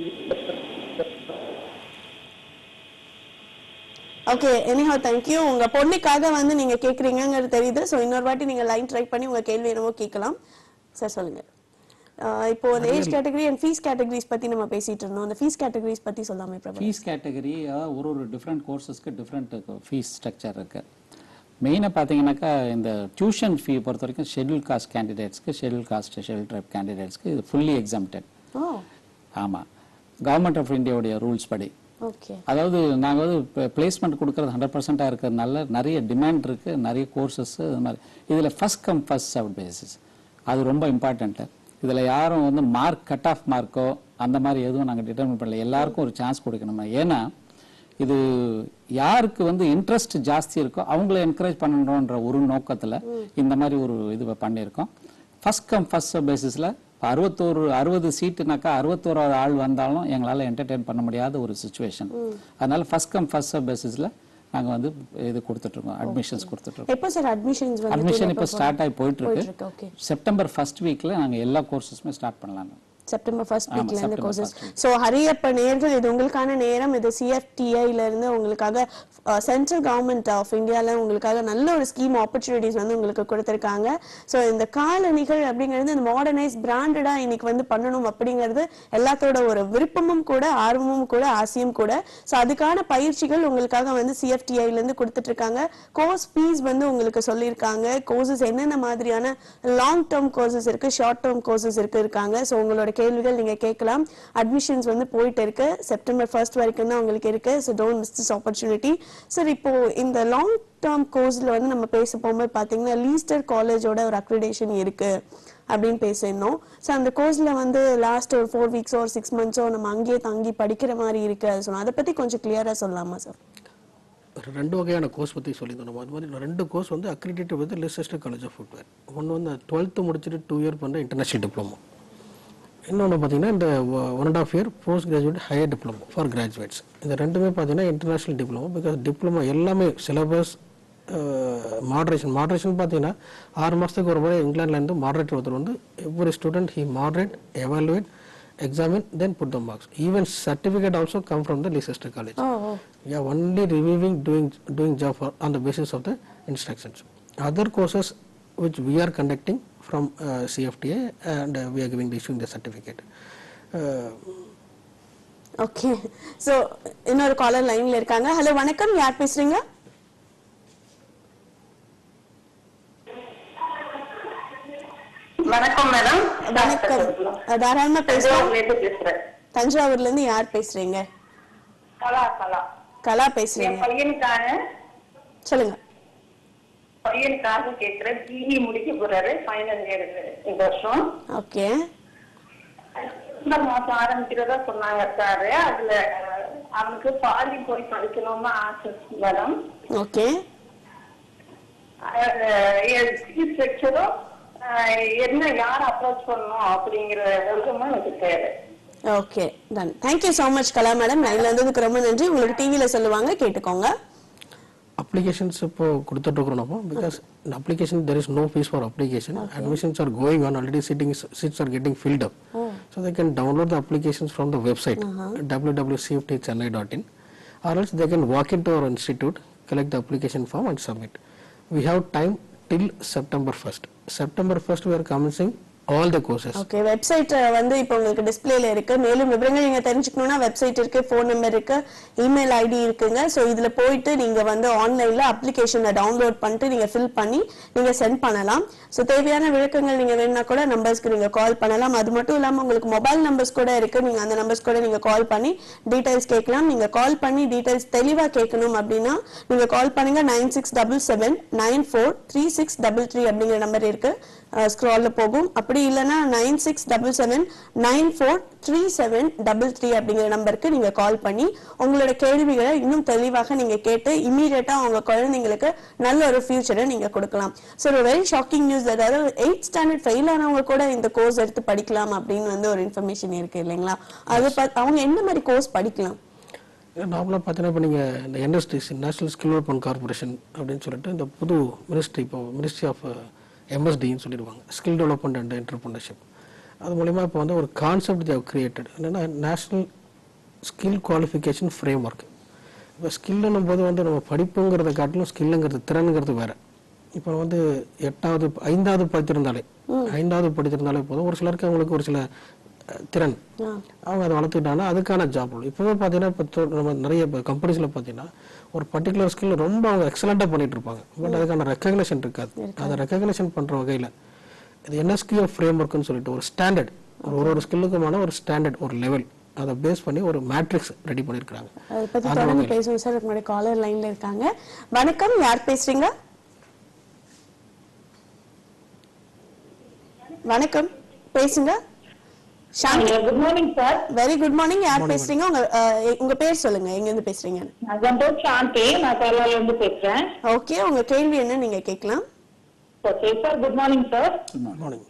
ஓகே எனிஹோ தேங்க்யூ உங்க பொண்ணுக்காக வந்து நீங்க கேக்குறீங்கங்கிறது தெரியுது ஸோ இன்னொரு வாட்டி நீங்க லைன் ட்ரை பண்ணி உங்க கேள்வி என்னவோ கேட்கலாம் சார் சொல்லுங்க ஆஹ் இப்போ அந்த age category and fees categories பத்தி நம்ம பேசிட்டு இருந்தோம் அந்த ஃபீஸ் கேட்டகரிஸ் பத்தி சொல்லாமே பிரபா ஃபீஸ் கேட்டகரி ஒரு ஒரு டிஃப்ரெண்ட் கோர்சஸ்க்கு டிஃப்ரெண்ட் ஃபீஸ் ஸ்ட்ரக்சர் இருக்கு மெயினாக பார்த்தீங்கன்னாக்கா இந்த டியூஷன் ஃபீ பொறுத்த வரைக்கும் ஷெட்யூல் காஸ்ட் கேண்டிடேட்ஸ்க்கு ஷெட்யூல் காஸ்ட் ஷெட்யூல் ட்ரைப் கேண்டிடேட்ஸ்க்கு இது ஃபுல்லி எக்ஸாம்டட் ஓ ஆமாம் கவர்மெண்ட் ஆஃப் இந்தியாவுடைய ரூல்ஸ் படி ஓகே அதாவது நாங்கள் வந்து பிளேஸ்மெண்ட் கொடுக்கறது ஹண்ட்ரட் பர்சன்டாக இருக்கிறதுனால நிறைய டிமாண்ட் இருக்கு நிறைய கோர்சஸ் இது மாதிரி இதில் first come first serve basis அது ரொம்ப இம்பார்ட்டண்ட்டு இதில் யாரும் வந்து மார்க் கட் ஆஃப் மார்க்கோ அந்த மாதிரி எதுவும் நாங்கள் டிட்டர்மின் பண்ணல எல்லாருக்கும் ஒரு சான்ஸ் கொடுக்கணும் ஏன்னா இது யாருக்கு வந்து இன்ட்ரெஸ்ட் ஜாஸ்தி இருக்கோ அவங்கள என்கரேஜ் பண்ணணுன்ற ஒரு நோக்கத்தில் இந்த மாதிரி ஒரு இது பண்ணியிருக்கோம் ஃபர்ஸ்ட் கம் ஃபர்ஸ்ட் பேசிஸில் அறுபத்தோரு அறுபது சீட்டுனாக்கா அறுபத்தோராவது ஆள் வந்தாலும் எங்களால் என்டர்டெயின் பண்ண முடியாத ஒரு சுச்சுவேஷன் அதனால ஃபர்ஸ்ட் கம் ஃபர்ஸ்ட் பேசிஸில் நாங்கள் வந்து இது கொடுத்துட்ருக்கோம் அட்மிஷன்ஸ் கொடுத்துட்ருக்கோம் எப்போ சார் அட்மிஷன்ஸ் வந்து அட்மிஷன் இப்போ ஸ்டார்ட் ஆகி போயிட்டு போயிட்டு இருக்கு இருக்கு ஓகே செப்டம்பர் ஃபர்ஸ்ட் வீக்ல நாங்கள் எல்லா கோர்சஸுமே ஸ்டார்ட் பண்ணலாம் செப்டம்பர் ஃபர்ஸ்ட் ஆமா, வீக்ல இருந்து செப்டம்பர் கோர்சஸ் first week. ஸோ ஹரியப்ப நேர்கள் இது உங்களுக்கான நேரம் இது சிஎஃப்டிஐல இருந்து உங்களுக்காக சென்ட்ரல் கவர்மெண்ட் ஆஃப் இந்தியால உங்களுக்காக நல்ல ஒரு ஸ்கீம் ஆப்பர்ச்சுனிட்டிஸ் வந்து உங்களுக்கு கொடுத்திருக்காங்க ஸோ இந்த காலணிகள் அப்படிங்கிறது இந்த மாடர்னைஸ் பிராண்டடா இன்னைக்கு வந்து பண்ணணும் அப்படிங்கிறது எல்லாத்தோட ஒரு விருப்பமும் கூட ஆர்வமும் கூட ஆசையும் கூட ஸோ அதுக்கான பயிற்சிகள் உங்களுக்காக வந்து சிஎஃப்டிஐல இருந்து கொடுத்துட்டு இருக்காங்க கோர்ஸ் ஃபீஸ் வந்து உங்களுக்கு சொல்லியிருக்காங்க கோர்சஸ் என்னென்ன மாதிரியான லாங் டேர்ம் கோர்சஸ் இருக்கு ஷார்ட் டேர்ம் கோர்சஸ் இருக்கு இருக்காங்க ஸோ உங்களோட கேள்விகள் நீங்க கேட்கலாம் அட்மிஷன்ஸ் வந்து போயிட்டு இருக்கு செப்டம்பர் ஃபர்ஸ்ட் வரைக்கும் தான் உங்களுக்கு இருக்கு so don't miss this opportunity sir இப்போ இந்த லாங் டேர்ம் கோர்ஸ்ல வந்து நம்ம பேச போகும்போது பாத்தீங்கன்னா லீஸ்டர் காலேஜோட ஒரு அக்ரிடேஷன் இருக்கு அப்படின்னு பேசியிருந்தோம் ஸோ அந்த கோர்ஸ்ல வந்து லாஸ்ட் ஒரு ஃபோர் வீக்ஸோ ஒரு சிக்ஸ் மந்த்ஸோ நம்ம அங்கேயே தங்கி படிக்கிற மாதிரி இருக்கு அது சொன்னோம் அதை பத்தி கொஞ்சம் கிளியரா சொல்லலாமா சார் ஒரு ரெண்டு வகையான கோர்ஸ் பற்றி சொல்லியிருந்தோம் நம்ம அது மாதிரி ரெண்டு கோர்ஸ் வந்து அக்ரிடேட்டட் வந்து லிசஸ்டர் காலேஜ் ஆஃப் ஃபுட்வேர் ஒன்று வந்து டுவெல்த்து முடிச்சுட்டு டூ இயர் பண்ணுற இன்டர்நேஷனல் டிப்ளமோ இன்னொன்று பார்த்தீங்கன்னா இந்த one and half year post graduate higher diploma for graduates இந்த ரெண்டுமே பார்த்தீங்கன்னா இன்டர்நேஷனல் டிப்ளமோ பிகாஸ் டிப்ளமோ எல்லாமே சிலபஸ் மாடரேஷன் மாடரேஷன் பார்த்தீங்கன்னா ஆறு மாதத்துக்கு ஒரு முறை இங்கிலாந்துலேருந்து மாடரேட்டர் ஒருத்தர் வந்து every student he moderate evaluate examine then put the marks even certificate also come from the leicester college oh oh yeah only reviewing doing doing job for, on the basis of the instructions other courses which we are conducting from uh, cfta and uh, we are giving issuing the certificate uh, okay so இன்னொரு காலர் லைன்ல இருக்காங்க ஹலோ வணக்கம் யார் பேசுறீங்க வணக்கம் மேடம் வணக்கம் அஹ் தாராளமா பேசலாம் இருந்து பேசுறேன் தஞ்சாவூர்ல இருந்து யார் பேசுறீங்க கலா கலா கலா என் பேசுறீங்க பையனுக்காக சொல்லுங்க பையனுக்காக கேக்குறேன் பிஇ முடிக்க போறாரு ஃபைனல் இயர் இந்த வருஷம் ஓகே இந்த மாசம் ஆரம்பிக்கிறதா சொன்னாங்க சார் அதுல அவனுக்கு ஃபாரின் போய் படிக்கணும்னு ஆசை மேடம் ஓகே ஃபீஸ் ஸ்ட்ரக்சரும் என்ன யார் அப்ரோச் பண்ணணும் அப்படிங்கிற விருப்பமும் எனக்கு தேவை okay done thank you so much Kala madam லைன்ல இருந்ததுக்கு ரொம்ப நன்றி உங்களுக்கு டிவியில சொல்லுவாங்க கேட்டுக்கோங்க அப்ளிகேஷன்ஸ் இப்போ கொடுத்துட்டு இருக்கிறோம் நம்ம because in application there is no fees for application admissions are going on already sitting seats are getting filled up so they can download the applications from the website www.cftchennai.in or else they can walk into our institute collect the application form and submit we have time till september 1st september 1st we are commencing all the courses okay website வந்து இப்போ உங்களுக்கு டிஸ்பிளேல இருக்கு மேலும் விவரங்கள் நீங்க தெரிஞ்சுக்கணும்னா வெப்சைட் இருக்கு ஃபோன் நம்பர் இருக்கு இமெயில் ஐடி இருக்குங்க ஸோ இதுல போயிட்டு நீங்க வந்து ஆன்லைன்ல அப்ளிகேஷனை டவுன்லோட் பண்ணிட்டு நீங்க ஃபில் பண்ணி நீங்க சென்ட் பண்ணலாம் ஸோ தேவையான விளக்கங்கள் நீங்க வேணும்னா கூட நம்பர்ஸ்க்கு நீங்க கால் பண்ணலாம் அது மட்டும் இல்லாம உங்களுக்கு மொபைல் நம்பர்ஸ் கூட இருக்கு நீங்க அந்த நம்பர்ஸ் கூட நீங்க கால் பண்ணி டீடைல்ஸ் கேட்கலாம் நீங்க கால் பண்ணி டீடைல்ஸ் தெளிவா கேட்கணும் அப்படின்னா நீங்க கால் பண்ணுங்க nine six double seven nine four three six double three அப்படிங்கிற நம்பர் இருக்கு ஸ்க்ரால்ல போகும் அப்படி இல்லைன்னா nine six double seven nine four three seven double three அப்படிங்கிற நம்பருக்கு நீங்க கால் பண்ணி உங்களோட கேள்விகளை இன்னும் தெளிவாக நீங்க கேட்டு இமீடியட்டா உங்க குழந்தைங்களுக்கு நல்ல ஒரு ஃபியூச்சரை நீங்க கொடுக்கலாம் ஸோ ஒரு வெரி ஷாக்கிங் நியூஸ் அதாவது எயிட் ஸ்டாண்டர்ட் ஃபெயில் ஆனவங்க கூட இந்த கோர்ஸ் எடுத்து படிக்கலாம் அப்படின்னு வந்து ஒரு இன்ஃபர்மேஷன் இருக்கு இல்லைங்களா அது ப- அவங்க என்ன மாதிரி கோர்ஸ் படிக்கலாம் நார்மலாக பார்த்தீங்கன்னா இப்போ நீங்கள் இந்த NSDC national skill development corporation அப்படின்னு சொல்லிட்டு இந்த புது மினிஸ்ட்ரி இப்போ மினிஸ்ட்ரி ஆஃப் எம்எஸ்டின்னு சொல்லிடுவாங்க ஸ்கில் டெவலப்மெண்ட் அண்ட் என்டர்பிரினர்ஷிப் அது மூலிமா இப்போ வந்து ஒரு கான்செப்ட் தேவ் கிரியேட்டட் என்னென்னா national skill qualification framework இப்போ ஸ்கில்லுன்னும் போது வந்து நம்ம படிப்புங்கிறத காட்டிலும் ஸ்கில்லுங்கிறது திறனுங்கிறது வேற இப்போ வந்து எட்டாவது ஐந்தாவது படித்திருந்தாலே ஐந்தாவது படித்திருந்தாலே போதும் ஒரு சிலருக்கு அவங்களுக்கு ஒரு சில அஹ், திறன் அவங்க அதை வளர்த்துக்கிட்டாங்கன்னா அதுக்கான ஜாப் இப்போவே பார்த்தீங்கன்னா இப்போ தொ- நம்ம நிறைய இப்போ கம்பெனிஸில் பார்த்தீங்கன்னா ஒரு பர்டிகுலர் ஸ்கில் ரொம்ப அவங்க எக்ஸலண்ட்டாக பண்ணிட்டு இருப்பாங்க பட் அதுக்கான ரெக்கக்னேஷன் இருக்காது அதை ரெக்கக்னேஷன் பண்ணுற வகையில் இது என்எஸ்கியூ ஃப்ரேம் ஒர்க்குன்னு சொல்லிட்டு ஒரு ஸ்டாண்டர்ட் ஒரு ஒரு ஸ்கில்லுக்குமான ஒரு ஸ்டாண்டர்ட் ஒரு லெவல் அதை பேஸ் பண்ணி ஒரு மேட்ரிக்ஸ் ரெடி பண்ணியிருக்கிறாங்க அதை பத்தி தொடர்ந்து பேசுவோம் சார் உங்களுடைய காலர் லைன்ல இருக்காங்க வணக்கம் யார் பேசுறீங்க வணக்கம் பேசுங்க Shanti good morning sir very good morning யார் பேசுறீங்க உங்க அஹ், உங்க பேர் சொல்லுங்க எங்க இருந்து பேசுறீங்க நான் பேர் சாந்தி நான் கேரளால இருந்து பேசுறேன் ஓகே உங்க கேள்வி என்ன நீங்க கேட்கலாம் okay sir good morning sir morning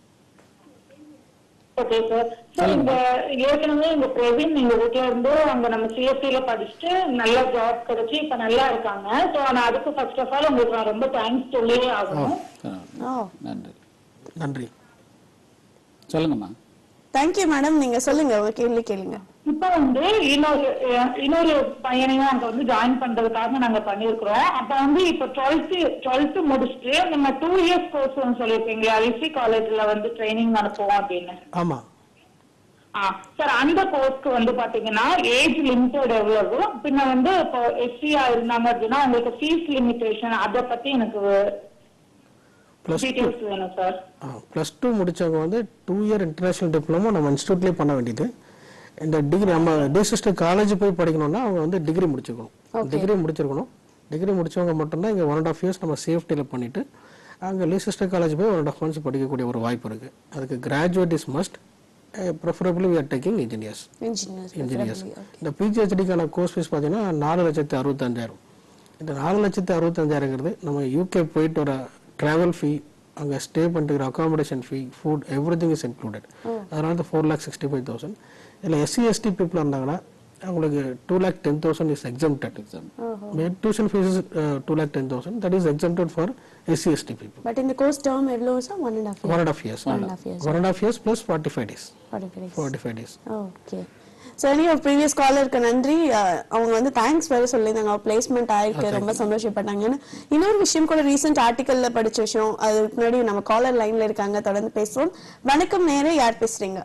okay sir sir இந்த ஏற்கனவே இந்த பிரவீன் எங்க வீட்ல இருந்து அங்க நம்ம சிஎஸ்சில படிச்சுட்டு நல்ல ஜாப் கிடைச்சு இப்ப நல்லா இருக்காங்க சோ நான் அதுக்கு ஃபர்ஸ்ட் ஆஃப் ஆல் உங்களுக்கு நான் ரொம்ப தேங்க்ஸ் சொல்லியே ஆகணும் ஓ நன்றி நன்றி சொல்லுங்கம்மா தேங்க்யூ மேடம் நீங்க சொல்லுங்க உங்க கேள்வி கேளுங்க இப்ப வந்து இன்னொரு அஹ், இன்னொரு பையனையும் அங்க வந்து ஜாயின் பண்றதுக்காக நாங்க பண்ணிருக்கிறோம் அப்ப வந்து இப்ப டுவெல்த் டுவெல்த் முடிச்சுட்டு நம்ம டூ இயர்ஸ் கோர்ஸ் சொல்லிருப்பீங்களா ஐசி காலேஜ்ல வந்து ட்ரைனிங் அனுப்புவோம் அப்படின்னு ஆமாம் ஆ சார் அந்த கோர்ஸ்க்கு வந்து பாத்தீங்கன்னா ஏஜ் லிமிட்டட் எவ்வளவு பின்ன வந்து இப்போ எஸ்சியா இருந்தாங்க அப்படின்னா உங்களுக்கு ஃபீஸ் லிமிட்டேஷன் அதை பத்தி எனக்கு ப்ளஸ் டூ டீடைல்ஸ் வேணும் சார் ப்ளஸ் டூ முடிச்சவங்க வந்து டூ இயர் இன்டர்நேஷனல் டிப்ளமோ நம்ம இன்ஸ்டியூட்லேயே பண்ண வேண்டியது இந்த டிகிரி நம்ம டிசிஸ்டர் காலேஜ் போய் படிக்கணும்னா அவங்க வந்து டிகிரி முடிச்சிருக்கணும் டிகிரி முடிச்சிருக்கணும் டிகிரி முடிச்சவங்க மட்டும்தான் இங்கே ஒன் அண்ட் ஆஃப் இயர்ஸ் நம்ம சேஃப்டியில் பண்ணிட்டு அங்கே லீசிஸ்டர் காலேஜ் போய் ஒன் அண்ட் ஆஃப் மந்த்ஸ் படிக்கக்கூடிய ஒரு வாய்ப்பு இருக்கு அதுக்கு graduate is must preferably we are taking engineers engineers engineers இந்த பிஜிஹெச்டிக்கான கோர்ஸ் ஃபீஸ் பார்த்தீங்கன்னா நாலு லட்சத்து அறுபத்தஞ்சாயிரம் இந்த நாலு லட்சத்து அறுபத்தஞ்சாயிரங்கிறது நம்ம யூகே போயிட்டு வர ட்ராவல் ஃபீ அங்கே ஸ்டே பண்ணிட்டு accommodation fee food everything is included அதனால தான் four lakh sixty five thousand இதில் எஸ்சி எஸ்டி பீப்புள் இருந்தாங்கன்னா அவங்களுக்கு two lakh ten thousand is exempted exam tuition fees two lakh ten thousand that is exempted for SC ST people but இந்த கோர்ஸ் டேர்ம் எவ்வளவு sir one and half one and half years One and half years. One and half years plus forty five days forty forty five days okay சரி ஒரு ப்ரீவியஸ் காலருக்கு நன்றி அஹ், அவங்க வந்து தேங்க்ஸ் வேற சொல்லியிருந்தாங்க பிளேஸ்மெண்ட் ஆயிருக்கு ரொம்ப சந்தோஷப்பட்டாங்கன்னு இன்னொரு விஷயம் கூட ரீசெண்ட் ஆர்டிக்கல்ல படிச்ச விஷயம் அதுக்கு முன்னாடி நம்ம காலர் லைன்ல இருக்காங்க தொடர்ந்து பேசுவோம் வணக்கம் நேரே யார் பேசுறீங்க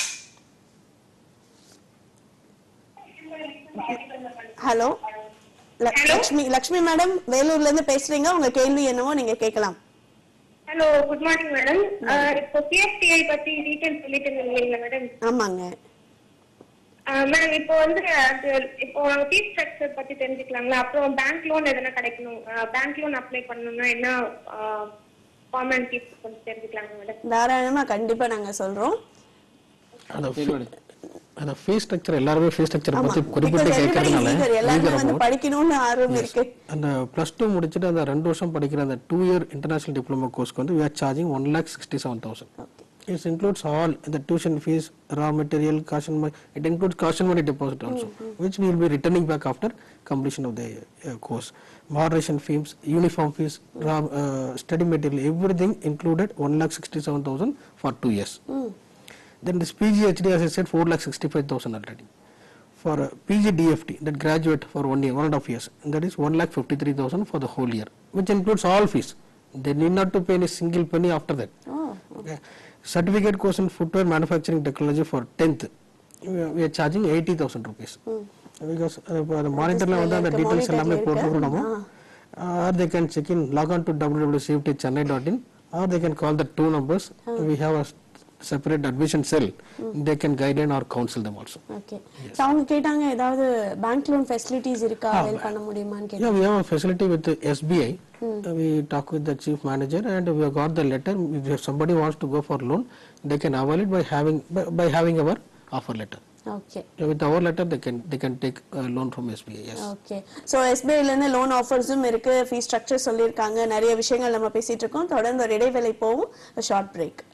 ஹலோ லக்ஷ்மி லக்ஷ்மி மேடம் வேலூர்ல இருந்து பேசுறீங்க உங்க கேள்வி என்னவோ நீங்க கேட்கலாம் ஹலோ குட் மார்னிங் மேடம் இப்போ சிஎஸ்டிஐ பத்தி டீடைல் சொல்லிட்டு இருந்தீங்க மேடம் ஆமாங்க மேம் இப்போ வந்து அது இப்போ ஃபீஸ் ஸ்ட்ரக்சர் பத்தி தெரிஞ்சுக்கலாங்களா அப்புறம் பேங்க் லோன் எதனா கிடைக்கணும் பேங்க் லோன் அப்ளை பண்ணணும்னா என்ன ஃபார்மாலிட்டிஸ் கொஞ்சம் தெரிஞ்சுக்கலாங்க மேடம் தாராளமா கண்டிப்பா நாங்க சொல்றோம் அந்த கேள்வி அந்த ஃபீஸ் ஸ்ட்ரக்சர் எல்லாருமே ஃபீஸ் ஸ்ட்ரக்சர் ஆமா பத்தி Because குறிப்பிட்டு everybody is கேட்கறதுனால eager. எல்லாருமே eager வந்து about- படிக்கணும்னு ஆர்வம் இருக்கு அந்த ப்ளஸ் டூ முடிச்சுட்டு அந்த ரெண்டு வருஷம் படிக்கிற அந்த டூ இயர் இன்டர்நேஷனல் டிப்ளமோ கோர்ஸ்க்கு வந்து we are charging one lakh sixty seven thousand It includes all the tuition fees, raw material, caution money. It includes caution money deposit also, which we will be returning back after completion of the uh, course. Moderation fees, uniform fees, raw, uh, study material, everything included one lakh sixty-seven thousand for two years. Then this PGHD, as I said, four lakh sixty-five thousand already. For uh, PGDFT, that graduate for one year, one and a half years, that is one lakh fifty-three thousand for the whole year, which includes all fees. They need not to pay any single penny after that. Okay. Certificate course in footwear manufacturing technology for 10th, we are, we are charging 80,000 rupees. Because uh, the monitor la வந்து அந்த இருக்கு, details monitor எல்லாமே இருக்கு. போட்டு விடணும் or they can check in log on to www.safetychennai.in or they can call the two numbers we have a separate admission cell they can guide and or counsel them also okay அவங்க கேட்டாங்க ஏதாவது பேங்க் லோன் ஃபெசிலிட்டிஸ் இருக்கா அவைல் பண்ண முடியுமான்னு கேட்டாங்க Yeah, we have a facility with the SBI. Uh, we talk with the chief manager and we have got the letter. If somebody wants to go for loan, they can avail it by having by, by having our offer letter. Okay Yeah, with our letter, they can they can take a loan from SBI. Yes. Okay so எஸ்பிஐல இருந்து லோன் ஆஃபர்ஸும் இருக்கு ஃபீஸ் ஸ்ட்ரக்சர் சொல்லியிருக்காங்க நிறைய விஷயங்கள் நம்ம பேசிட்டு இருக்கோம் தொடர்ந்து ஒரு இடைவேளை போகும் short break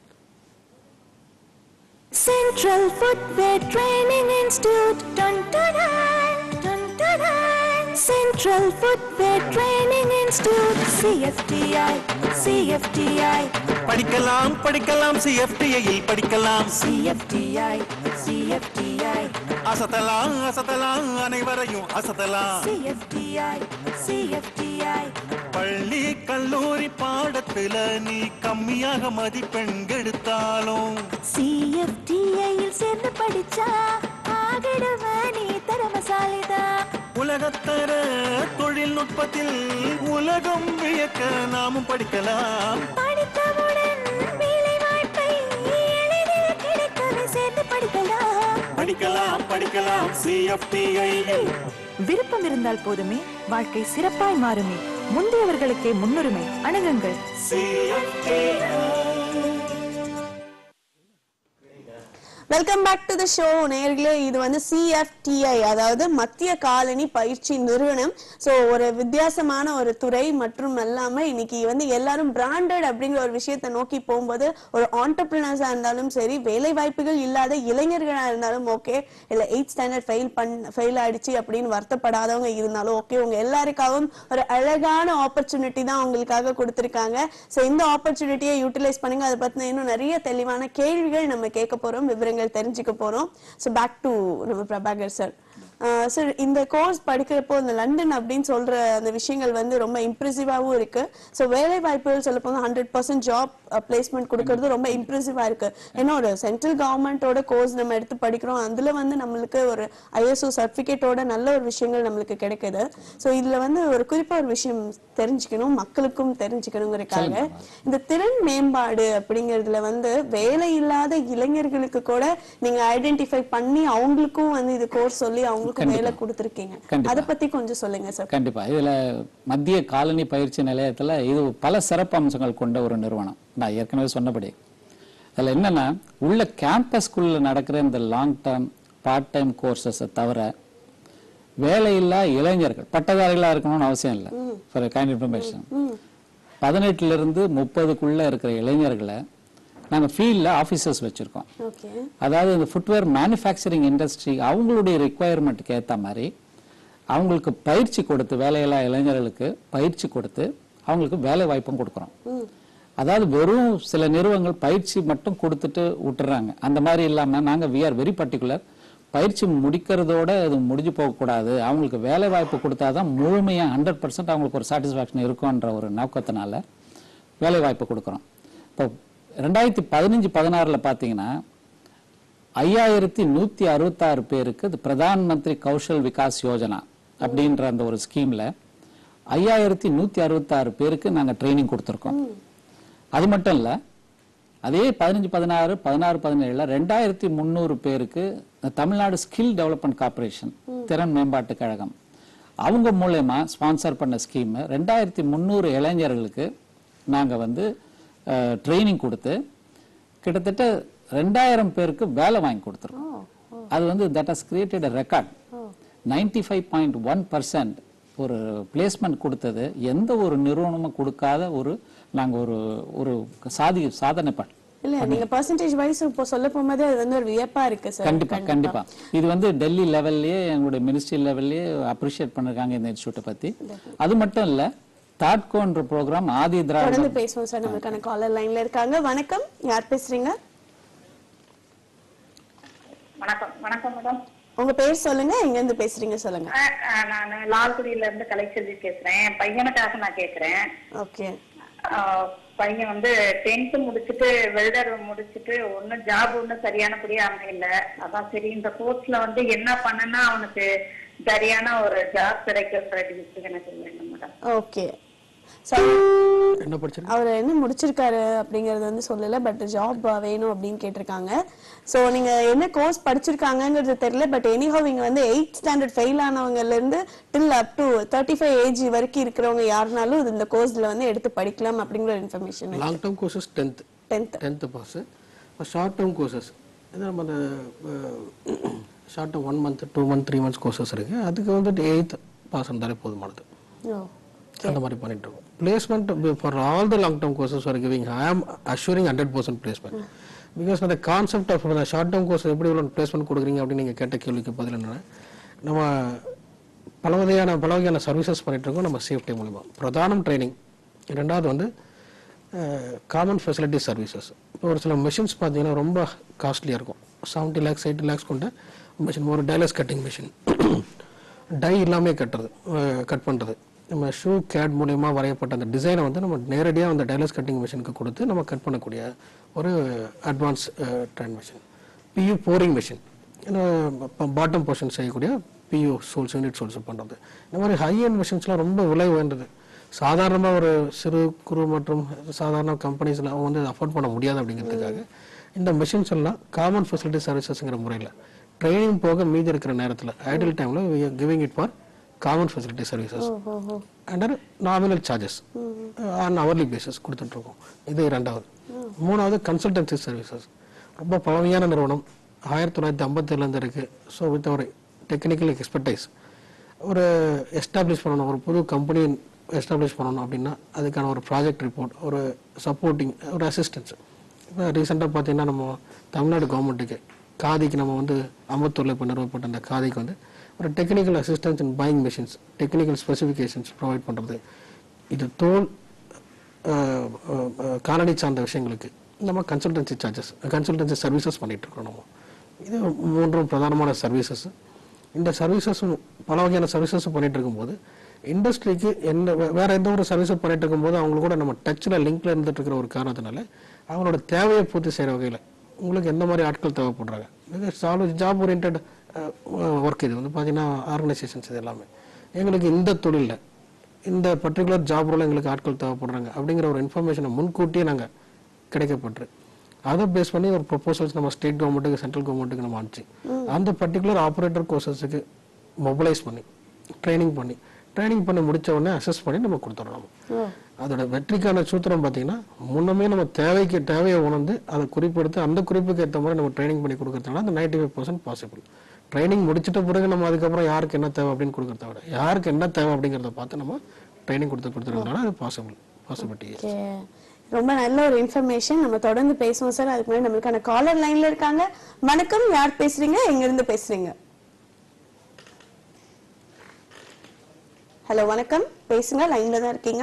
Central Footwear Training Institute. Dun, dun, dun, dun, dun, dun. Central Footwear Training Institute. CFTI, CFTI, படிக்கலாம் படிக்கலாம் சிஎஃப்டிஐயில் படிக்கலாம் CFTI, CFTI, அசத்தலாம் அசத்தலாம் அனைவரையும் அசத்தலாம் CFTI, CFTI. பள்ளி கல்லூரி பாடத்துல நீ கம்மியாக மதிப்பெண் எடுத்தாலும் CFTI யில் சேர்ந்து படிச்சா ஆகிடுவ நீ திறமசாலிதான் உலகத்தர தொழில்நுட்பத்தில் உலகம் வியக்க நாமும் படிக்கலாம் படித்தவுடன் வேலை வாய்ப்பை எளிதில் கிடைக்கவே சேர்ந்து படிக்கலாம் படிக்கலாம் படிக்கலாம் சிஎஃப்டிஐயில் விருப்பம் இருந்தால் போதுமே வாழ்க்கை சிறப்பாய் மாறுமே முந்தையவர்களுக்கே முன்னுரிமை அணுகுங்கள் welcome back to the show நேர்களே இது வந்து சிஎஃப்டிஐ அதாவது மத்திய காலனி பயிற்சி நிறுவனம் ஸோ ஒரு வித்தியாசமான ஒரு துறை மற்றும் அல்லாம இன்னைக்கு வந்து எல்லாரும் பிராண்டட் அப்படிங்கிற ஒரு விஷயத்தை நோக்கி போகும்போது ஒரு ஆண்டர்பிரினர்ஸா இருந்தாலும் சரி வேலை வாய்ப்புகள் இல்லாத இளைஞர்களா இருந்தாலும் ஓகே இல்ல எயிட் ஸ்டாண்டர்ட் ஃபெயில் பண் ஃபெயில் ஆயிடுச்சு அப்படின்னு வருத்தப்படாதவங்க இருந்தாலும் ஓகே உங்க எல்லாருக்காகவும் ஒரு அழகான ஆப்பர்ச்சுனிட்டி தான் உங்களுக்காக கொடுத்துருக்காங்க ஸோ இந்த ஆப்பர்ச்சுனிட்டியை யூட்டிலைஸ் பண்ணுங்க அதை பத்தின இன்னும் நிறைய தெளிவான கேள்விகள் நம்ம கேட்க போறோம் விவரங்கள் தெரிஞ்சுக்க போறோம் ஸோ பேக் டு நம்ம பிரபாகர் சார் சார் இந்த கோர்ஸ் படிக்கிறப்போ இந்த லண்டன் அப்படின்னு சொல்ற அந்த விஷயங்கள் வந்து ரொம்ப இம்ப்ரெசிவாகவும் இருக்கு ஸோ வேலை வாய்ப்புகள் சொல்ல போனால் ஹண்ட்ரட் பர்சன்ட் ஜாப் பிளேஸ்மெண்ட் கொடுக்கறது ரொம்ப இம்ப்ரெசிவா இருக்கு ஏன்னா ஒரு சென்ட்ரல் கவர்மெண்டோட கோர்ஸ் நம்ம எடுத்து படிக்கிறோம் அதுல வந்து நம்மளுக்கு ஒரு ஐஎஸ்ஓ சர்டிஃபிகேட்டோட நல்ல ஒரு விஷயங்கள் நம்மளுக்கு கிடைக்குது ஸோ இதுல வந்து ஒரு குறிப்பா ஒரு விஷயம் தெரிஞ்சுக்கணும் மக்களுக்கும் தெரிஞ்சுக்கணுங்கிறதுக்காக இந்த திறன் மேம்பாடு அப்படிங்கறதுல வந்து வேலை இல்லாத இளைஞர்களுக்கு கூட நீங்க ஐடென்டிஃபை பண்ணி அவங்களுக்கும் வந்து இது கோர்ஸ் சொல்லி அவங்களுக்கும் வேலை கொடுத்துருக்கீங்க கண்டிப்பா. அதை பத்தி கொஞ்சம் சொல்லுங்க சார் கண்டிப்பா இதுல மத்திய காலனி பயிற்சி நிலையத்துல இது பல சிறப்பு அம்சங்கள் கொண்ட ஒரு நிறுவனம் நான் ஏற்கனவே சொன்னபடி அதுல என்னன்னா உள்ள கேம்பஸ்குள்ள நடக்கிற இந்த லாங் டேர்ம் பார்ட் டைம் கோர்சஸை தவிர வேலையில்லா இளைஞர்கள் பட்டதாரிகளா இருக்கணும்னு அவசியம் இல்லை ஃபார் கைண்ட் இன்ஃபர்மேஷன் பதினெட்டுல இருந்து முப்பதுக்குள்ள இருக்கிற இளைஞர்களை நாங்க ஃபீல்ட்ல ஆபீசர்ஸ் வச்சிருக்கோம் ஓகே அதாவது இந்த ஃபுட்வேர் மேனுஃபேக்சரிங் இண்டஸ்ட்ரி அவங்களுடைய ரெக்குவயர்மெண்ட்டுக்கு ஏத்த மாதிரி அவங்களுக்கு பயிற்சி கொடுத்து வேலையில்லா இளைஞர்களுக்கு பயிற்சி கொடுத்து அவங்களுக்கு வேலை வாய்ப்பும் கொடுக்குறோம் அதாவது வெறும் சில நிறுவனங்கள் பயிற்சி மட்டும் கொடுத்துட்டு விட்டுறாங்க அந்த மாதிரி இல்லாம நாங்க வி ஆர் வெரி பர்டிகுலர் பயிற்சி முடிக்கிறதோட இது முடிஞ்சு போகக்கூடாது அவங்களுக்கு வேலை வாய்ப்பு கொடுத்தாதான் முழுமையா ஹண்ட்ரட் பர்சன்ட் அவங்களுக்கு ஒரு சாட்டிஸ்ஃபேக்ஷன் இருக்கும்ன்ற ஒரு நோக்கத்தினால வேலை வாய்ப்பு கொடுக்குறோம் இப்போ ரெண்டாயிரத்தி பதினஞ்சு பதினாறுல பார்த்தீங்கன்னா ஐயாயிரத்தி நூத்தி அறுபத்தாறு பேருக்கு இது பிரதான் மந்திரி கௌஷல் விகாஸ் யோஜனா அப்படின்ற அந்த ஒரு ஸ்கீம்ல ஐயாயிரத்தி நூத்தி அறுபத்தாறு பேருக்கு நாங்க ட்ரைனிங் கொடுத்துருக்கோம் அது மட்டும் இல்ல அதே பதினஞ்சு பதினாறு பதினாறு பதினேழுல ரெண்டாயிரத்தி முந்நூறு பேருக்கு இந்த தமிழ்நாடு ஸ்கில் டெவலப்மெண்ட் கார்ப்பரேஷன் திறன் மேம்பாட்டு கழகம் அவங்க மூலயமா ஸ்பான்சர் பண்ண ஸ்கீம் ரெண்டாயிரத்தி முந்நூறு இளைஞர்களுக்கு நாங்க வந்து ட்ரைனிங் கொடுத்து கிட்டத்தட்ட ரெண்டாயிரம் பேருக்கு வேலை வாங்கி கொடுத்துருக்கோம் அது வந்து that has created a record ninety five point one percent ஒரு பிளேஸ்மெண்ட் கொடுத்தது எந்த ஒரு நிறுவனமும் கொடுக்காத ஒரு நாங்க ஒரு ஒரு சாதி சாதனை பண்ண இல்ல நீங்க பர்சன்டேஜ் வைஸ் இப்போ சொல்ல போகும்போது அது வந்து ஒரு வியப்பா இருக்கு சார் கண்டிப்பா கண்டிப்பா இது வந்து டெல்லி லெவல்லயே எங்களுடைய மினிஸ்ட்ரி லெவல்லயே அப்ரிஷியேட் பண்ணிருக்காங்க இந்த இன்ஸ்டியூட்டை பத்தி அது மட்டும் இல்ல தாட்கோன்ற ப்ரோக்ராம் ஆதி திராவிட தொடர்ந்து பேசுவோம் சார் நம்மளுக்கான காலர் லைன்ல இருக்காங்க வணக்கம் யார் பேசுறீங்க வணக்கம் வணக்கம் மேடம் உங்க பேர் சொல்லுங்க எங்க இருந்து பேசுறீங்க சொல்லுங்க நான் லால்குடியில இருந்து கலைச்செல்வி பேசுறேன் என் பையனுக்காக நான் கேக்குறேன் ஓகே ஆஹ் பையன் வந்து டென்த் முடிச்சுட்டு வெல்டர் முடிச்சுட்டு ஒன்னும் ஜாப் ஒன்னும் சரியானபடியா அமையல அதான் சரி இந்த கோர்ஸ்ல வந்து என்ன பண்ணனா அவனுக்கு சரியான ஒரு ஜாப் கிடைக்குன்ற டிசிஷன் எனக்கு வேணும் மேடம் ஓகே சார் என்ன படிச்சிருக்கீங்க அவர் என்ன முடிச்சிருக்காரு அப்படிங்கறது வந்து சொல்லல பட் ஜாப் வேணும் அப்படின்னு கேட்டிருக்காங்க சோ நீங்க என்ன கோர்ஸ் படிச்சிருக்காங்கங்கிறது தெரியல பட் எனிஹோ இங்க வந்து எயிட் ஸ்டாண்டர்ட் ஃபெயில் ஆனவங்கல இருந்து till up to thirty five age வரைக்கும் இருக்கிறவங்க யாருனாலும் இது இந்த கோர்ஸ்ல வந்து எடுத்து படிக்கலாம் அப்படிங்கிற ஒரு information long term courses tenth tenth tenth pass short term courses இது நம்ம அந்த short term one month two month three months courses இருக்குது அதுக்கு வந்துட்டு எயித் பாஸ் இருந்தாலே போதுமானது அந்த மாதிரி பண்ணிட்டு இருக்கோம் placement for all the long term courses are giving I am assuring hundred percent placement because அந்த concept of short term course எப்படி இவ்வளோ பிளேஸ்மெண்ட் கொடுக்குறீங்க அப்படின்னு நீங்கள் கேட்ட கேள்விக்கு பதில் என்னன்னா நம்ம பல வகையான பல வகையான சர்வீசஸ் பண்ணிட்டு இருக்கோம் நம்ம சேஃப்டி மூலிமா பிரதானம் ட்ரைனிங் ரெண்டாவது வந்து காமன் ஃபெசிலிட்டி சர்வீசஸ் இப்போ ஒரு சில மிஷின்ஸ் பார்த்தீங்கன்னா ரொம்ப காஸ்ட்லியாக இருக்கும் செவன்ட்டி லேக்ஸ் எயிட்டி லேக்ஸ் கொண்ட மிஷின் ஒரு டைலஸ் கட்டிங் மிஷின் டை இல்லாமே கட்டுறது கட் பண்ணுறது நம்ம ஷூ கேட் மூலயமா வரையப்பட்ட அந்த டிசைனை வந்து நம்ம நேரடியாக அந்த டைலஸ் கட்டிங் மிஷினுக்கு கொடுத்து நம்ம கட் பண்ணக்கூடிய ஒரு advance train machine few boring machine bottom portion செய்யக்கூடிய பியூ சோல்ஸ் யூனிட் சோல்ஸ் பண்ணுறது இந்த மாதிரி ஹை அண்ட் மிஷின்ஸ்லாம் ரொம்ப விலை உயர்ந்தது சாதாரணமாக ஒரு சிறு குறு மற்றும் சாதாரண கம்பெனிஸில் அவங்க வந்து அஃபோர்ட் பண்ண முடியாது அப்படிங்கிறதுக்காக இந்த மிஷின்ஸ் எல்லாம் காமன் ஃபெசிலிட்டி சர்வீசஸ்ங்கிற முறையில் ட்ரைனிங் போக மீதி இருக்கிற நேரத்தில் ஐடியல் டைமில் giving it for common facility services under nominal charges on hourly basis கொடுத்துட்ருக்கோம் இது ரெண்டாவது மூணாவது கன்சல்டன்சி சர்வீசஸ் ரொம்ப பழமையான நிறுவனம் ஆயிரத்தி தொள்ளாயிரத்தி ஐம்பத்தேழுலேருந்து இருக்குது ஸோ வித் ஒரு டெக்னிக்கல் எக்ஸ்பர்டைஸ் ஒரு எஸ்டாப்ளிஷ் பண்ணணும் ஒரு புது கம்பெனி எஸ்டாப்ளிஷ் பண்ணணும் அப்படின்னா அதுக்கான ஒரு ப்ராஜெக்ட் ரிப்போர்ட் ஒரு சப்போர்ட்டிங் ஒரு அசிஸ்டன்ஸ் இப்போ ரீசெண்டாக பார்த்தீங்கன்னா நம்ம தமிழ்நாடு கவர்மெண்ட்டுக்கு காதிக்கு நம்ம வந்து அம்பத்தூரில் இப்போ நிறுவப்பட்ட அந்த காதிக்கு வந்து ஒரு technical assistance in buying machines technical specifications provide பண்ணுறது இது தோல் அஹ், அஹ், அஹ், காலனி சார்ந்த விஷயங்களுக்கு நம்ம கன்சல்டன்சி சார்ஜஸ் கன்சல்டன்சி சர்வீசஸ் பண்ணிட்டு இருக்கோம் நம்ம இது மூன்றும் பிரதானமான சர்வீசஸ் இந்த சர்வீசஸும் பல வகையான சர்வீசஸ் பண்ணிட்டு இருக்கும்போது இண்டஸ்ட்ரிக்கு என்ன வே- வேற எந்த ஒரு சர்வீஸும் பண்ணிட்டு இருக்கும்போது அவங்களுக்கு கூட நம்ம டச்சில் லிங்க்ல இருந்துட்டு இருக்கிற ஒரு காரணத்தினால அவங்களோட தேவையை பூர்த்தி செய்கிற வகையில் உங்களுக்கு எந்த மாதிரி ஆட்கள் தேவைப்படுறாங்க சால்வ் ஜாப் ஓரியன்ட் ஒர்க் இது வந்து பார்த்தீங்கன்னா ஆர்கனைசேஷன்ஸ் இது எல்லாமே எங்களுக்கு இந்த தொழிலில் இந்த பர்டிகுலர் ஜாப் ரோல எங்களுக்கு ஆட்கள் தேவைப்படுறாங்க அப்படிங்கிற ஒரு இன்ஃபர்மேஷனை முன்கூட்டியே நாங்கள் கிடைக்கப்பட்டு அதை பேஸ் பண்ணி ஒரு ப்ரொபோசல்ஸ் நம்ம ஸ்டேட் கவர்மெண்ட்டுக்கு சென்ட்ரல் கவர்மெண்ட்டுக்கு நம்ம அனுப்பிச்சு அந்த பர்டிகுலர் ஆப்ரேட்டர் கோர்சஸுக்கு மொபைலைஸ் பண்ணி ட்ரைனிங் பண்ணி ட்ரைனிங் பண்ணி முடிச்ச உடனே அசஸ் பண்ணி நம்ம கொடுத்துட்றோம் அதோட வெற்றிக்கான சூத்திரம் பார்த்தீங்கன்னா முன்னமே நம்ம தேவைக்கு தேவையை உணர்ந்து அதை குறிப்பெடுத்து அந்த குறிப்புக்கு ஏற்ற மாதிரி நம்ம ட்ரைனிங் பண்ணி கொடுக்கறதுனால அந்த ninety five percent possible training முடிச்சிட்ட பிறகு நம்ம அதுக்கப்புறம் யாருக்கு என்ன தேவை அப்படின்னு கொடுக்கறத விட யாருக்கு என்ன தேவை அப்படிங்கிறத பார்த்து நம்ம ட்ரைனிங் கொடுத்து கொடுத்துருக்கனால அது பாசிபிள் பாசிபிலிட்டி ஓகே ரொம்ப நல்ல ஒரு இன்ஃபர்மேஷன் நம்ம தொடர்ந்து பேசுவோம் சார் அதுக்கு முன்னாடி நம்மளுக்கான காலர் லைன்ல இருக்காங்க வணக்கம் யார் பேசுறீங்க எங்க இருந்து பேசுறீங்க ஹலோ வணக்கம் பேசுங்க லைன்ல தான் இருக்கீங்க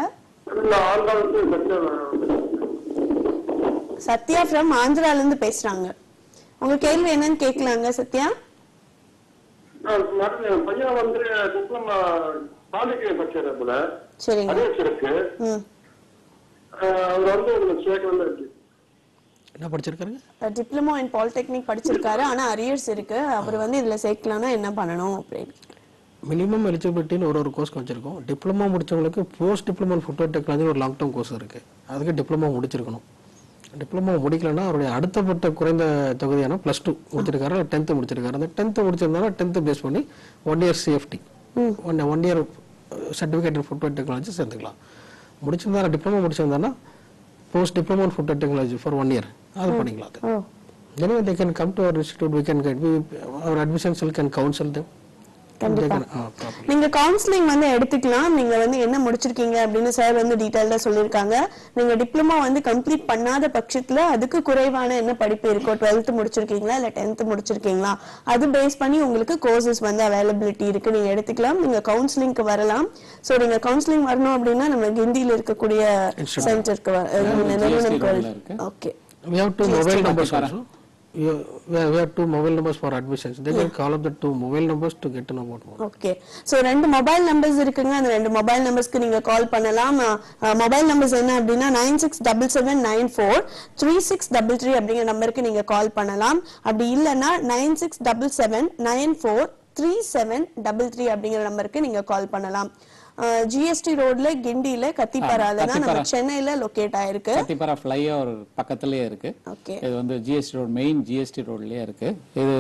சத்யா ஃப்ரம் ஆந்திரால இருந்து பேசுறாங்க உங்க கேள்வி என்னன்னு கேட்கலாங்க சத்யா மேடம் என் பையன் வந்து டிப்ளமா பாலிடெக்னிக் படிச்சாரு போல சரிங்க அரியர்ஸ் இருக்கு ம் அஹ் அவர் வந்து உங்களுக்கு சேர்க்கணும் இருக்கு என்ன படிச்சிருக்காருங்க டிப்ளமோ இன் பாலிடெக்னிக் படிச்சிருக்காரு ஆனா அரியர்ஸ் இருக்கு அவர் வந்து இதுல சேர்க்கலாம்னா என்ன பண்ணணும் அப்படின்னு மினிமம் எலிஜிபிலிட்டின்னு ஒரு ஒரு கோர்ஸ் வச்சிருக்கோம் டிப்ளமோ முடிச்சவங்களுக்கு போஸ்ட் டிப்ளமோ ஃபுட்வேர் டெக்னாலஜி ஒரு லாங் டேர்ம் கோர்ஸ் இருக்கு அதுக்கு டிப்ளமோ முடிச்சிருக்கணும் டிப்ளமோ முடிக்கலன்னா அவருடைய அடுத்தப்பட்ட குறைந்த தொகுதியான ப்ளஸ் டூ முடிச்சிருக்காரு டென்த்து முடிச்சிருக்காரு அந்த டென்த்து முடிச்சிருந்தாலும் டென்த்து பேஸ் பண்ணி one year safety one one year certificate footwear technology சேர்த்துக்கலாம் முடிச்சிருந்தா டிப்ளமோ முடிச்சிருந்தானா post diploma footwear technology for one year அது பண்ணிக்கலாம் அது ஓ Anyway, they can come to our institute, we can get, we, our admission cell can counsel them. They கண்டிப்பா. can, ah, properly. நீங்க கவுன்சிலிங் வந்து எடுத்துக்கலாம் நீங்க வந்து என்ன முடிச்சிருக்கீங்க அப்படின்னு சார் வந்து டீடைல்டா சொல்லியிருக்காங்க நீங்க டிப்ளமோ வந்து கம்ப்ளீட் பண்ணாத பட்சத்துல அதுக்கு குறைவான என்ன படிப்பு இருக்கோ டுவெல்த் முடிச்சிருக்கீங்களா இல்ல டென்த் முடிச்சிருக்கீங்களா அது பேஸ் பண்ணி உங்களுக்கு கோர்சஸ் வந்து அவைலபிலிட்டி இருக்கு நீங்க எடுத்துக்கலாம் நீங்க கவுன்சிலிங்க்கு வரலாம் சோ நீங்க கவுன்சிலிங் வரணும் அப்படின்னா நம்ம கிண்டியில இருக்கக்கூடிய சென்டருக்கு நிறுவனம்க்கு road ல இருக்கு. Okay We have two mobile numbers Patipara. also. We have, we have we have two mobile numbers for admissions. They can call up the two mobile numbers to get to know about more. Okay so ரெண்டு மொபைல் நம்பர்ஸ் இருக்குங்க அந்த ரெண்டு மொபைல் நம்பர்ஸ்க்கு நீங்க கால் பண்ணலாம் மொபைல் நம்பர்ஸ் என்ன அப்படின்னா nine six double seven nine four three six double three அப்படிங்கிற நம்பருக்கு நீங்க கால் பண்ணலாம் அப்படி இல்லைன்னா nine six double seven nine four three seven double three அப்படிங்கிற நம்பருக்கு நீங்க கால் பண்ணலாம் ஜிஎஸ்டி ரோட்ல கிண்டியில கத்திப்பாரால தான் நம்ம கத்திப்பாரா. சென்னையில லொகேட் ஆயிருக்கு கத்திப்பாரா ஃப்ளைஓவர் பக்கத்துலயே இருக்கு ஓகே இது வந்து ஜிஎஸ்டி ரோட் மெயின் ஜிஎஸ்டி ரோட்லயே இருக்கு இது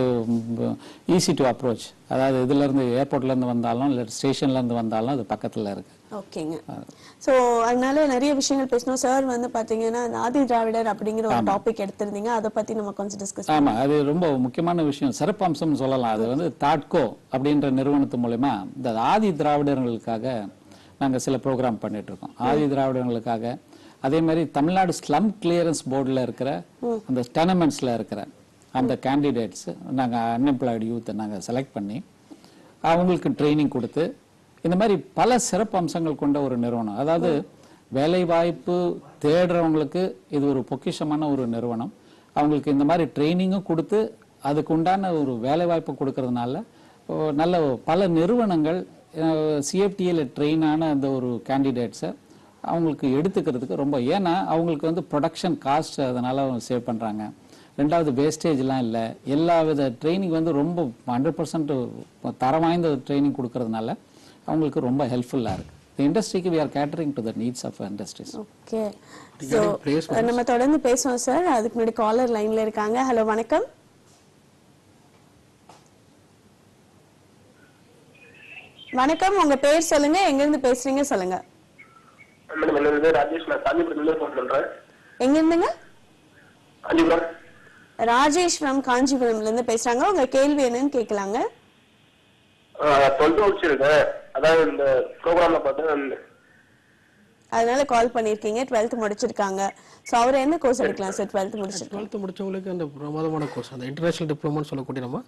ஈஸி டு அப்ரோச் அதாவது இதுல இருந்து ஏர்போர்ட்ல இருந்து வந்தாலும் இல்ல ஸ்டேஷன்ல இருந்து வந்தாலும் அது பக்கத்துல இருக்கு ஓகேங்க சோ அதனால நிறைய விஷயங்கள் பேசணும் சார் வந்து பாத்தீங்கன்னா அந்த ஆதி திராவிடர் அப்படிங்கிற ஒரு டாபிக் எடுத்திருந்தீங்க அதை பத்தி நம்ம கொஞ்சம் டிஸ்கஸ் ஆமா அது ரொம்ப முக்கியமான விஷயம் சிறப்பு அம்சம்னு சொல்லலாம் அது வந்து தாட்கோ அப்படின்ற நிறுவனத்து மூலயமா இந்த ஆதி திராவிடர்களுக்காக நாங்க சில ப்ரோக்ராம் பண்ணிட்டு இருக்கோம் ஆதி திராவிடர்களுக்காக அதே மாதிரி தமிழ்நாடு ஸ்லம் கிளியரன்ஸ் போர்டுல இருக்கிற அந்த டெனமெண்ட்ஸ்ல இருக்கிற அந்த கேண்டிடேட்ஸ் நாங்க அன்எம்ப்ளாய்டு யூத்தை நாங்க செலக்ட் பண்ணி அவங்களுக்கு ட்ரைனிங் கொடுத்து இந்த மாதிரி பல சிறப்பு அம்சங்கள் கொண்ட ஒரு நிறுவனம் அதாவது வேலை வாய்ப்பு தேடுறவங்களுக்கு இது ஒரு பொக்கிஷமான ஒரு நிறுவனம் அவங்களுக்கு இந்த மாதிரி ட்ரைனிங்கும் கொடுத்து அதுக்கு உண்டான ஒரு வேலை வாய்ப்பு கொடுக்கறதுனால ஓ, நல்ல பல நிறுவனங்கள் சிஎஃப்டிஏல ட்ரெயின் ஆன அந்த ஒரு கேண்டிடேட்ஸை அவங்களுக்கு எடுத்துக்கிறதுக்கு ரொம்ப ஏன்னா அவங்களுக்கு வந்து ப்ரொடக்ஷன் காஸ்ட் அதனால சேவ் பண்றாங்க ரெண்டாவது வேஸ்டேஜ்லாம் இல்லை எல்லா வித ட்ரைனிங் வந்து ரொம்ப ஹண்ட்ரட் பர்சன்ட் தரம் வாய்ந்த ட்ரைனிங் கொடுக்கறதுனால அவங்களுக்கு ரொம்ப ஹெல்ப்ஃபுல்லாக இருக்கு இந்த இண்டஸ்ட்ரிக்கு we are catering to the needs of industries okay so நம்ம தொடர்ந்து பேசுவோம் சார் அதுக்கு முன்னாடி காலர் லைன்ல இருக்காங்க ஹலோ வணக்கம் வணக்கம் உங்க பேர் சொல்லுங்க எங்க இருந்து பேசுறீங்க சொல்லுங்க மேடம் என்ன வந்து ராஜேஷ் நான் காஞ்சிபுரத்துல ஃபோன் பண்றேன் எங்க இருந்துங்க காஞ்சிபுரம் ராஜேஷ் ஃப்ரம் காஞ்சிபுரம்ல இருந்து பேசுறாங்க உங்க கேள்வி என்னன்னு கேட்கலாங்க டுவெல்த் முடிச்சிருக்கேன் அதாவது இந்த ப்ரோக்ராம்ல பார்த்தேன் அதனால கால் பண்ணிருக்கீங்க 12th முடிச்சிருக்காங்க சோ அவர் என்ன கோர்ஸ் எடுக்கலாம் சார் 12th முடிச்சிருக்காங்க டுவெல்த்து முடிச்சவங்களுக்கு அந்த பிரமாதமான கோர்ஸ் அந்த இன்டர்நேஷனல் டிப்ளமோன்னு சொல்லக்கூடிய நம்ம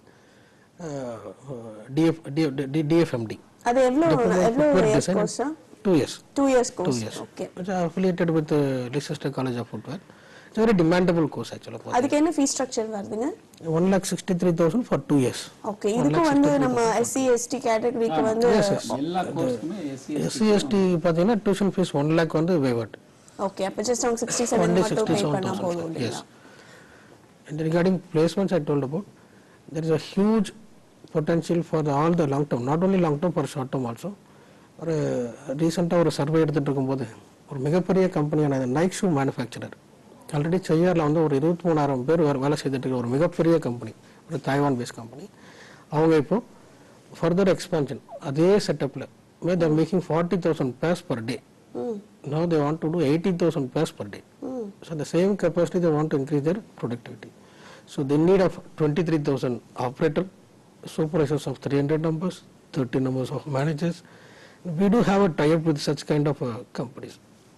டிஎஃப் டிஎஃப்எம்டி அது எவ்வளவு எவ்வளவு years course two years two years two course years okay It's affiliated with uh, Leicester College of Footwear. It's a very demandable course actually. அதுக்கு என்ன ஃபீஸ் ஸ்ட்ரக்சர் வருதுங்க One lakh sixty-three thousand for two years. Okay இதுக்கு வந்து நம்ம எஸ்சி எஸ்டி கேட்டகரிக்கு வந்து Yes, yes. எல்லா கோர்ஸுமே எஸ்சி SC, ST பார்த்தீங்கன்னா டியூஷன் ஃபீஸ் ஒன் லேக் வந்து வேவர்ட் ஓகே அப்ப ஜஸ்ட் அவங்க 67 ஒன்லி மட்டும் சிக்ஸ்டி பே செவன் பண்ணா போதும் தௌசண்ட் இல்லையா yes And regarding placements I told about, there is a huge potential for the, all the long term, not only long term, for short term also. ஒரு ரீசெண்டாக ஒரு சர்வே எடுத்துட்டு இருக்கும்போது ஒரு மிகப்பெரிய கம்பெனியான நைக் ஷூ மேனுஃபேக்சரர் ஆல்ரெடி செய்யாரில் வந்து ஒரு இருபத்தி மூணாயிரம் பேர் வேறு வேலை செய்துட்டு இருக்க ஒரு மிகப்பெரிய கம்பெனி ஒரு தாய்வான் பேஸ் கம்பெனி அவங்க இப்போ ஃபர்தர் எக்ஸ்பான்ஷன் அதே செட்டப்பில் may they're making forty thousand pairs per day now they want to do 80,000 pairs per day. So the same capacity they want to increase their productivity. So they need of 23,000 operator, supervisors of 300 numbers, 30 numbers of managers. We do have a tie-up with such kind of uh, companies.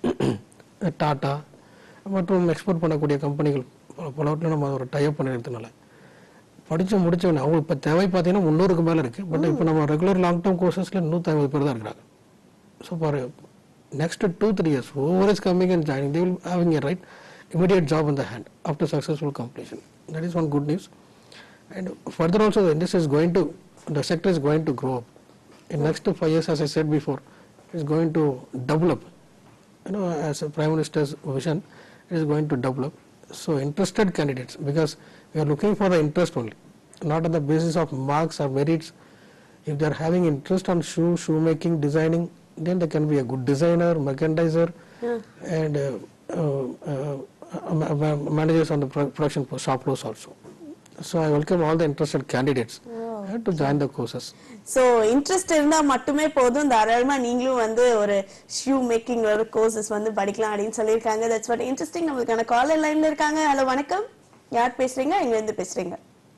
Tata மற்றும் எக்ஸ்போர்ட் பண்ணக்கூடிய கம்பெனிகள் பல- பலவற்றில் நம்ம ஒரு டைப் பண்ணிருக்கிறதுனால படித்து முடிச்சவனே அவங்களுக்கு இப்போ தேவை பார்த்தீங்கன்னா முந்நூறுக்கு மேலே இருக்குது பட் இப்போ நம்ம ரெகுலர் லாங் டேர்ம் கோர்சஸில் நூற்றி ஐம்பது பேர் தான் இருக்கிறாங்க So for uh, next two, three years, whoever is coming and joining, they will having a right immediate job in the hand after successful completion. That is one good news. And further also, the industry is going to, the sector is going to grow up. In next five years, as I said before, it is going to double up. You know, as a Prime Minister's vision, it is going to double up. So interested candidates, because we are looking for the interest only, not on the basis of marks or merits. If they are having interest on shoe, shoemaking, designing, then they can be a good designer, merchandiser, and uh, uh, uh, ma- ma- managers on the pro- production for shop floors also. So I welcome all the interested candidates uh, to join the courses. So interest இருந்தா மட்டுமே போதும் தாராளமா நீங்களும் வந்து ஒரு ஷூ மேக்கிங் ஒரு கோர்சஸ் வந்து படிக்கலாம் அப்படின்னு சொல்லியிருக்காங்க தட்ஸ் வாட் இன்ட்ரெஸ்டிங் நம்மளுக்கான காலர் லைன்ல இருக்காங்க ஹலோ வணக்கம் யார் பேசுறீங்க எங்க இருந்து பேசுறீங்க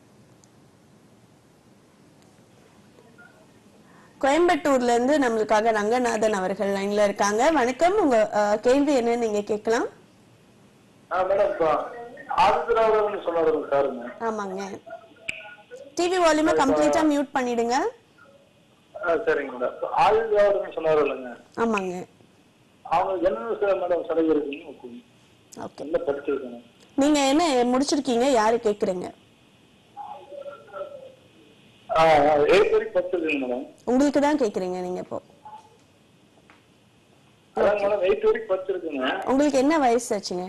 கோயம்புத்தூர்ல இருந்து நம்மளுக்காக ரங்கநாதன் அவர்கள் லைன்ல இருக்காங்க வணக்கம் உங்க அஹ், கேள்வி என்னன்னு நீங்க கேட்கலாம் ஆ மேடம் இப்போ ஆதித்யராவர்னு சொன்னாரு சாருங்க ஆமாங்க டிவி வால்யூமை கம்ப்ளீட்டா மியூட் பண்ணிடுங்க ஆ சரிங்க மேடம் இப்போ ஆதித்யராவர்னு சொன்னாரு இல்லைங்க ஆமாங்க அவங்க என்ன சார் மேடம் சலுகை இருக்குங்க ஓகே என்ன படிச்சிருக்காங்க நீங்க என்ன முடிச்சிருக்கீங்க யாரு கேக்குறீங்க ஆ எயிட் வரைக்கும் படிச்சிருக்கீங்க மேடம் உங்களுக்கு தான் கேக்குறீங்க நீங்க இப்போ அதான் மேடம் எயிட் வரைக்கும் படிச்சிருக்குங்க உங்களுக்கு என்ன வயசு ஆச்சுங்க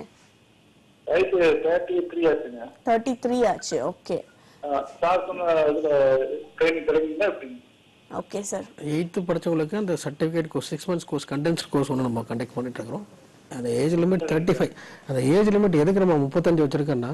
வயசு தேர்ட்டி த்ரீ ஆச்சுங்க தேர்ட்டி த்ரீ ஆச்சு ஓகே சார் சொன்ன இதுல ட்ரைனிங் கிடைக்குங்களா எப்படிங்க ஓகே சார் எயித்து படிச்சவங்களுக்கு அந்த certificate course six months course condensed course ஒன்று நம்ம கண்டக்ட் பண்ணிட்டு இருக்கிறோம் அந்த ஏஜ் லிமிட் தேர்ட்டி ஃபைவ் அந்த ஏஜ் லிமிட் எதுக்கு நம்ம முப்பத்தஞ்சு வச்சிருக்கோன்னா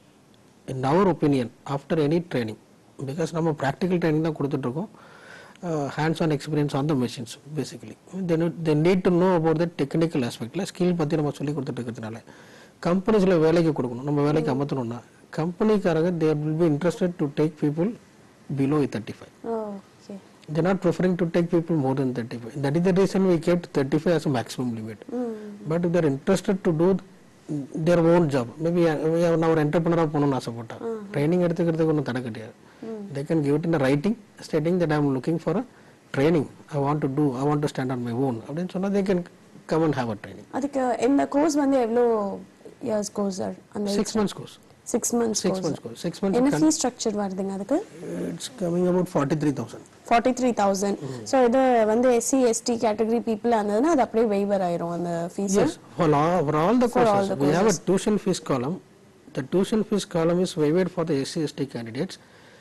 in our opinion after any training because நம்ம ப்ராக்டிக்கல் ட்ரைனிங் தான் கொடுத்துட்ருக்கோம் hands on experience on the machines basically the need to know about the technical ஆஸ்பெக்டில் ஸ்கில் பற்றி நம்ம சொல்லி கொடுத்துட்டு இருக்கிறதுனால கம்பெனிஸில் வேலைக்கு கொடுக்கணும் நம்ம வேலைக்கு அமர்த்தணும்னா கம்பெனிக்காரங்க they will be interested to take people below thirty five okay they're not preferring to take people more than 35 that is the reason we kept 35 as a maximum limit but if they're interested to do their own job maybe uh, நான் ஒரு entrepreneur போகணும்னு ஆசைப்பட்டா ட்ரைனிங் எடுத்துக்கிறதுக்கு ஒன்றும் தடை கிடையாது they can give it in a writing stating that i'm looking for a training i want to do i want to stand on my own அப்படின்னு சொன்னா they can come and have a training அதுக்கு இந்த கோர்ஸ் வந்து எவ்வளோ இயர்ஸ் கோர்ஸ் சார் அந்த six months course six months six months course six months என்ன can- ஃபீஸ் ஸ்ட்ரக்சர் வருதுங்க அதுக்கு it's coming about 43000 forty three thousand so இது வந்து எஸ்சி எஸ்டி கேட்டகரி பீப்புள் இருந்ததுன்னா அது அப்படியே வெய்வர் ஆயிரும் அந்த fees Yes, for all, for all the For courses. all the We have a courses. tuition fees column. The tuition fees column is waived for the SC, ST candidates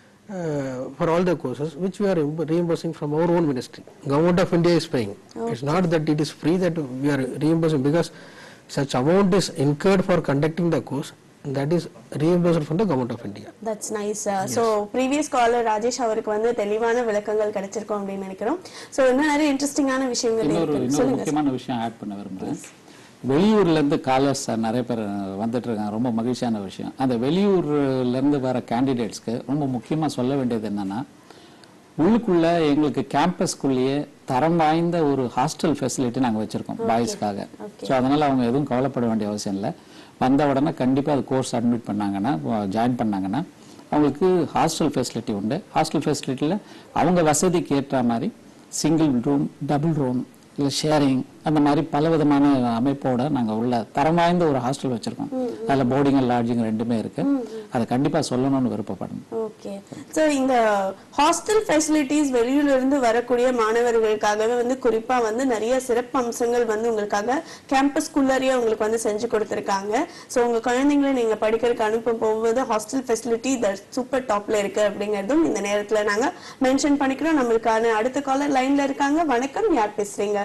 uh, for all the courses, which we are reimb- reimbursing from our own ministry. Government of India is paying. It's not that it is free that we are reimbursing because such amount is incurred for conducting the course. And that is reimbursed from the Government of India. That's nice so previous caller Rajesh அவருக்கு வந்து தெளிவான விளக்கங்கள் கிடைச்சிருக்கும் அப்படின்னு நினைக்கிறோம் ஸோ இன்னும் நிறைய இன்ட்ரெஸ்டிங்கான விஷயங்கள் இன்னொரு இருக்கு இன்னொரு சொல்லுங்க முக்கியமான விஷயம் ஆட் பண்ண விரும்புறேன் வெளியூர்ல இருந்து காலர்ஸ் நிறைய பேர் வந்துட்டு இருக்காங்க ரொம்ப மகிழ்ச்சியான விஷயம் அந்த வெளியூர்ல இருந்து வர கேண்டிடேட்ஸ்க்கு ரொம்ப முக்கியமா சொல்ல வேண்டியது என்னன்னா உள்ளுக்குள்ள எங்களுக்கு கேம்பஸ்க்குள்ளேயே தரம் வாய்ந்த ஒரு ஹாஸ்டல் ஃபெசிலிட்டி நாங்க வச்சிருக்கோம் பாய்ஸ்க்காக ஸோ அதனால அவங்க எதுவும் கவலைப்பட வேண்டிய அவசியம் இல்லை வந்த உடனே கண்டிப்பா அது கோர்ஸ் அட்மிட் பண்ணாங்கன்னா ஜாயின் பண்ணாங்கன்னா அவங்களுக்கு ஹாஸ்டல் ஃபெசிலிட்டி உண்டு ஹாஸ்டல் ஃபெசிலிட்டியில் அவங்க வசதிக்கு ஏற்ற மாதிரி சிங்கிள் ரூம் டபுள் ரூம் இல்லை ஷேரிங் அந்த மாதிரி பல விதமான அமைப்போட நாங்க உள்ள தரம் வாய்ந்த ஒரு ஹாஸ்டல் வச்சிருக்கோம் அதுல போர்டிங் அண்ட் லாட்ஜிங் ரெண்டுமே இருக்கு அதை கண்டிப்பா சொல்லணும்னு விருப்பப்படுறேன் ஓகே ஸோ இந்த ஹாஸ்டல் ஃபெசிலிட்டிஸ் வெளியூர்ல இருந்து வரக்கூடிய மாணவர்களுக்காகவே வந்து குறிப்பா வந்து நிறைய சிறப்பு அம்சங்கள் வந்து உங்களுக்காக கேம்பஸ்குள்ளேயே உங்களுக்கு வந்து செஞ்சு கொடுத்துருக்காங்க ஸோ உங்க குழந்தைங்களை நீங்க படிக்கிறதுக்கு அனுப்பும் போகும்போது ஹாஸ்டல் ஃபெசிலிட்டி த சூப்பர் டாப்ல இருக்கு அப்படிங்கிறதும் இந்த நேரத்துல நாங்க மென்ஷன் பண்ணிக்கிறோம் நம்மளுக்கான அடுத்த காலர் லைன்ல இருக்காங்க வணக்கம் யார் பேசுறீங்க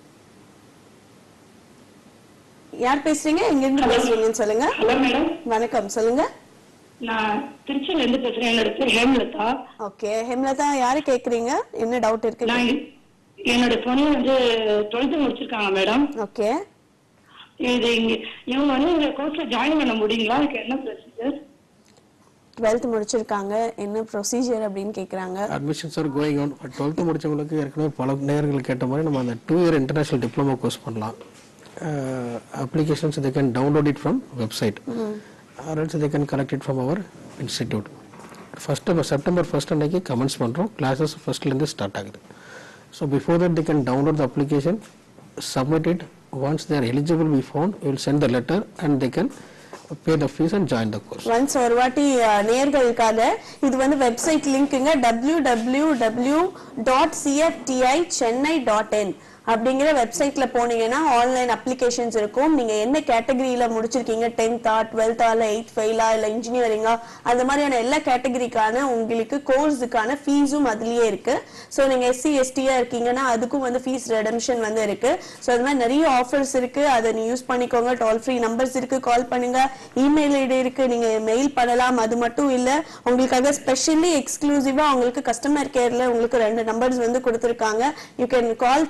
யார் பேசுறீங்க எங்க இருந்து பேசுறீங்கன்னு சொல்லுங்க ஹலோ மேடம் வணக்கம் சொல்லுங்க நான் திருச்சியில இருந்து பேசுறேன் என்னோட பேர் ஹேம்லதா ஓகே ஹெம்லதா யாரு கேக்குறீங்க என்ன டவுட் இருக்கு நான் என்னோட பொண்ணு வந்து டுவெல்த் முடிச்சிருக்காங்க மேடம் ஓகே இது இங்க இவங்க வந்து இந்த கோர்ஸ்ல ஜாயின் பண்ண முடியுங்களா அதுக்கு என்ன ப்ரொசீஜர் டுவெல்த் முடிச்சிருக்காங்க என்ன ப்ரொசீஜர் அப்படின்னு கேக்குறாங்க admissions are going on twelfth முடிச்சவங்களுக்கு ஏற்கனவே பல நேயர்கள் கேட்ட மாதிரி நம்ம அந்த two year international diploma course பண்ணலாம் applications they can download it from website or else they can collect it from our institute first September first அன்னைக்கு கமெண்ட்ஸ் பண்ணுறோம் கிளாஸஸ் ஃபர்ஸ்ட்லேருந்து ஸ்டார்ட் ஆகுது so before that they can download the application submit it once they are eligible we found we will send the letter and they can pay the fees and join the course once ஒரு வாட்டி அஹ், நேயர்களுக்காக இது வந்து வெப்சைட் லிங்க்குங்க W W W dot CFTI Chennai dot in அப்படிங்கிற வெப்சைட்ல போனீங்கன்னா ஆன்லைன் அப்ளிகேஷன்ஸ் இருக்கும் நீங்க என்ன கேட்டகரியில முடிச்சிருக்கீங்க டென்த்தா டுவெல்த்தா இல்ல எயிட் ஃபெயிலா இல்ல இன்ஜினியரிங்கா அந்த மாதிரியான எல்லா கேட்டகரிக்கான உங்களுக்கு கோர்ஸுக்கான ஃபீஸும் அதுலயே இருக்கு ஸோ நீங்க எஸ்சி எஸ்டியா இருக்கீங்கன்னா அதுக்கும் வந்து ஃபீஸ் ரெடம்ஷன் வந்து இருக்கு ஸோ அது மாதிரி நிறைய ஆஃபர்ஸ் இருக்கு அதை நீ யூஸ் பண்ணிக்கோங்க டோல் ஃப்ரீ நம்பர்ஸ் இருக்கு கால் பண்ணுங்க இமெயில் ஐடி இருக்கு நீங்க மெயில் பண்ணலாம் அது மட்டும் இல்ல உங்களுக்காக ஸ்பெஷலி எக்ஸ்க்ளூசிவா உங்களுக்கு கஸ்டமர் கேர்ல உங்களுக்கு ரெண்டு நம்பர்ஸ் வந்து கொடுத்துருக்காங்க you can call to the number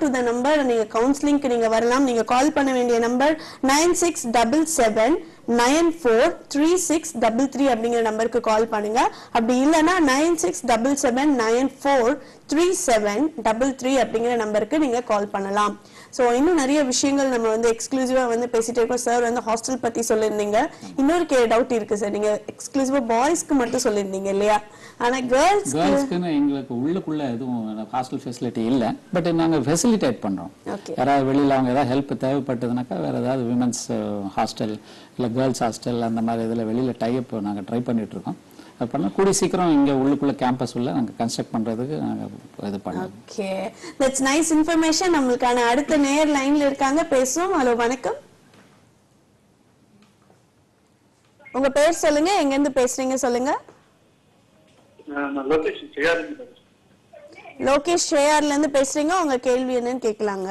number நீங்க கவுன்சிலிங்க்கு நீங்க வரலாம் நீங்க கால் பண்ண வேண்டிய number nine six double seven nine four three six double three அப்படிங்கிற நம்பருக்கு கால் பண்ணுங்க அப்படி இல்லைன்னா nine six double seven nine four three seven double three அப்படிங்கிற நம்பருக்கு நீங்க கால் பண்ணலாம் ஸோ இன்னும் நிறைய விஷயங்கள் நம்ம வந்து எக்ஸ்க்ளூசிவா வந்து பேசிட்டே இருக்கோம் சார் வந்து ஹாஸ்டல் பத்தி சொல்லியிருந்தீங்க இன்னொரு கே டவுட் இருக்கு சார் நீங்க எக்ஸ்க்ளூசிவா பாய்ஸ்க்கு மட்டும் சொல்லியிருந்தீங்க இல்லையா ஆனா கேர்ள்ஸ்க்கு கேர்ள்ஸ்க்குன்னு எங்களுக்கு உள்ளுக்குள்ள எதுவும் ஹாஸ்டல் ஃபெசிலிட்டி இல்லை பட் நாங்க ஃபெசிலிட்டேட் பண்றோம் ஓகே யாராவது வெளியில அவங்க ஏதாவது ஹெல்ப் தேவைப்பட்டதுனாக்கா வேற ஏதாவது விமன்ஸ் ஹாஸ்டல் இல்ல கேர்ள்ஸ் ஹாஸ்டல் அந்த மாதிரி இதுல வெளியில டைப் நாங்க ட்ரை பண்ணிட்டு இருக்கோம் அது பண்ண கூடிய சீக்கிரம் இங்க உள்ளுக்குள்ள கேம்பஸ் உள்ள நாங்க கன்ஸ்ட்ரக்ட் பண்றதுக்கு நாங்க இது பண்ணோம் ஓகே தட்ஸ் நைஸ் இன்ஃபர்மேஷன் நம்மளுக்கான அடுத்த நேர் லைன்ல இருக்காங்க பேசுவோம் ஹலோ வணக்கம் உங்க பேர் சொல்லுங்க எங்க இருந்து பேசுறீங்க சொல்லுங்க நான் லொகேஷன் செய்யாதுங்க லோகேஷ் ஷேயார்ல இருந்து பேசுறீங்க உங்க கேள்வி என்னன்னு கேட்கலாங்க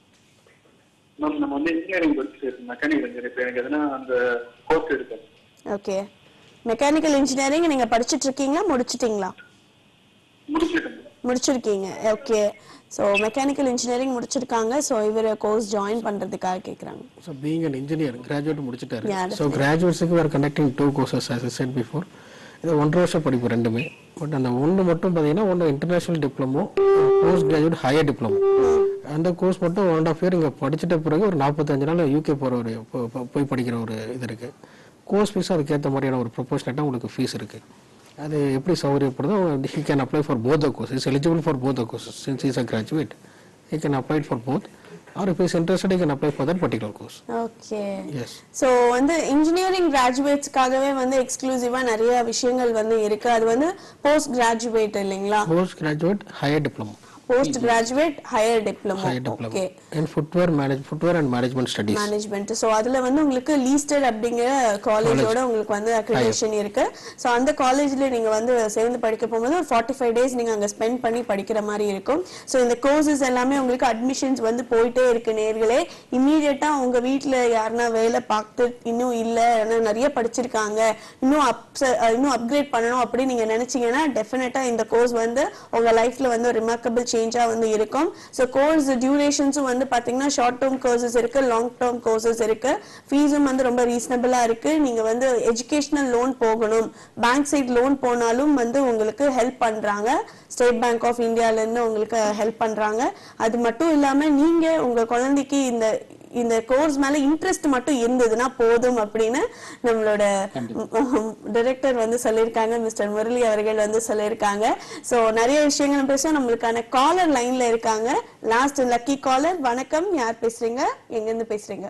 மேம் நம்ம வந்து இன்ஜினியரிங் படிச்சு மெக்கானிக்கல் இன்ஜினியர் இப்போ எனக்கு எதனா அந்த கோர்ஸ் எடுப்பேன் ஓகே மெக்கானிக்கல் இன்ஜினியரிங் நீங்க படிச்சிட்டு இருக்கீங்களா முடிச்சிட்டீங்களா முடிச்சிட்டேன் முடிச்சிருக்கீங்க ஓகே ஸோ மெக்கானிக்கல் இன்ஜினியரிங் முடிச்சிருக்காங்க ஸோ இவர் கோர்ஸ் ஜாயின் பண்றதுக்காக கேக்குறாங்க so being an engineer graduate முடிச்சிட்டாரு Yeah, ஸோ கிராஜுவேட்ஸுக்கு வேறு conducting two courses as I said before இது ஒன்றரை வருஷம் படிப்பு ரெண்டுமே பட் அந்த ஒன்று மட்டும் பார்த்தீங்கன்னா ஒன்று international diploma post graduate higher diploma அந்த கோர்ஸ் மட்டும் ஒன் அண்ட் ஆஃப் இயர் இங்கே படிச்சிட்ட பிறகு ஒரு நாற்பத்தஞ்சு நாள் யூகே போகிற ஒரு போ- போ- போய் படிக்கிற ஒரு இது இருக்குது கோர்ஸ் ஃபீஸ் அதுக்கேற்ற மாதிரியான ஒரு ப்ரொபோஷனட்டாக உங்களுக்கு ஃபீஸ் இருக்குது அது எப்படி சௌகரியப்படுதோ he can apply for both the course is eligible for both the courses since is a graduate he can apply for both or if is interested can apply for that particular course okay yes so வந்து இன்ஜினியரிங் கிராஜுவேட்ஸ்க்காகவே வந்து எக்ஸ்க்ளூசிவா நிறைய விஷயங்கள் வந்து இருக்கு அது வந்து போஸ்ட் கிராஜுவேட் இல்லைங்களா post graduate higher diploma post graduate higher diploma higher diploma okay and footwear manage footwear and management studies management so அதுல வந்து உங்களுக்கு லீஸ்டட் அப்படிங்கிற காலேஜோட உங்களுக்கு வந்து அக்ரிடேஷன் இருக்கு ஸோ அந்த காலேஜ்ல நீங்க வந்து சேர்ந்து படிக்க போகும்போது ஒரு ஃபார்ட்டி ஃபைவ் டேஸ் நீங்க அங்க ஸ்பெண்ட் பண்ணி படிக்கிற மாதிரி இருக்கும் ஸோ இந்த கோர்சஸ் எல்லாமே உங்களுக்கு அட்மிஷன்ஸ் வந்து போயிட்டே இருக்கு நேர்களே இம்மீடியட்டா உங்க வீட்ல யாருன்னா வேலை பார்த்து இன்னும் இல்ல ஆனா நிறைய படிச்சிருக்காங்க இன்னும் அப் இன்னும் அப்கிரேட் பண்ணணும் அப்படின்னு நீங்க நினைச்சீங்கன்னா டெஃபினட்டா இந்த கோர்ஸ் வந்து உங்க லைஃப்ல வந்து ஒரு ரிமார்க்கபிள் சேஞ்சா வந்து இருக்கும் ஸோ கோர்ஸ் டியூரேஷன்ஸும் வந்து பாத்தீங்கன்னா ஷார்ட் டேர்ம் கோர்சஸ் இருக்கு லாங் டேர்ம் கோர்சஸ் இருக்கு ஃபீஸும் வந்து ரொம்ப ரீசனபிளா இருக்கு நீங்க வந்து எஜுகேஷனல் லோன் போகணும் பேங்க் சைட் லோன் போனாலும் வந்து உங்களுக்கு ஹெல்ப் பண்றாங்க ஸ்டேட் பேங்க் ஆஃப் இந்தியால இருந்து உங்களுக்கு ஹெல்ப் பண்றாங்க அது மட்டும் இல்லாம நீங்க உங்க குழந்தைக்கு இந்த இந்த கோர்ஸ் மேல இன்ட்ரெஸ்ட் மட்டும் இருந்ததுன்னா போதும் அப்படின்னு நம்மளோட டைரக்டர் வந்து சொல்லியிருக்காங்க மிஸ்டர் முரளி அவர்கள் வந்து சொல்லியிருக்காங்க சோ நிறைய விஷயங்கள் பேசுவோம் நம்மளுக்கான காலர் லைன்ல இருக்காங்க லாஸ்ட் லக்கி காலர் வணக்கம் யார் பேசுறீங்க எங்க இருந்து பேசுறீங்க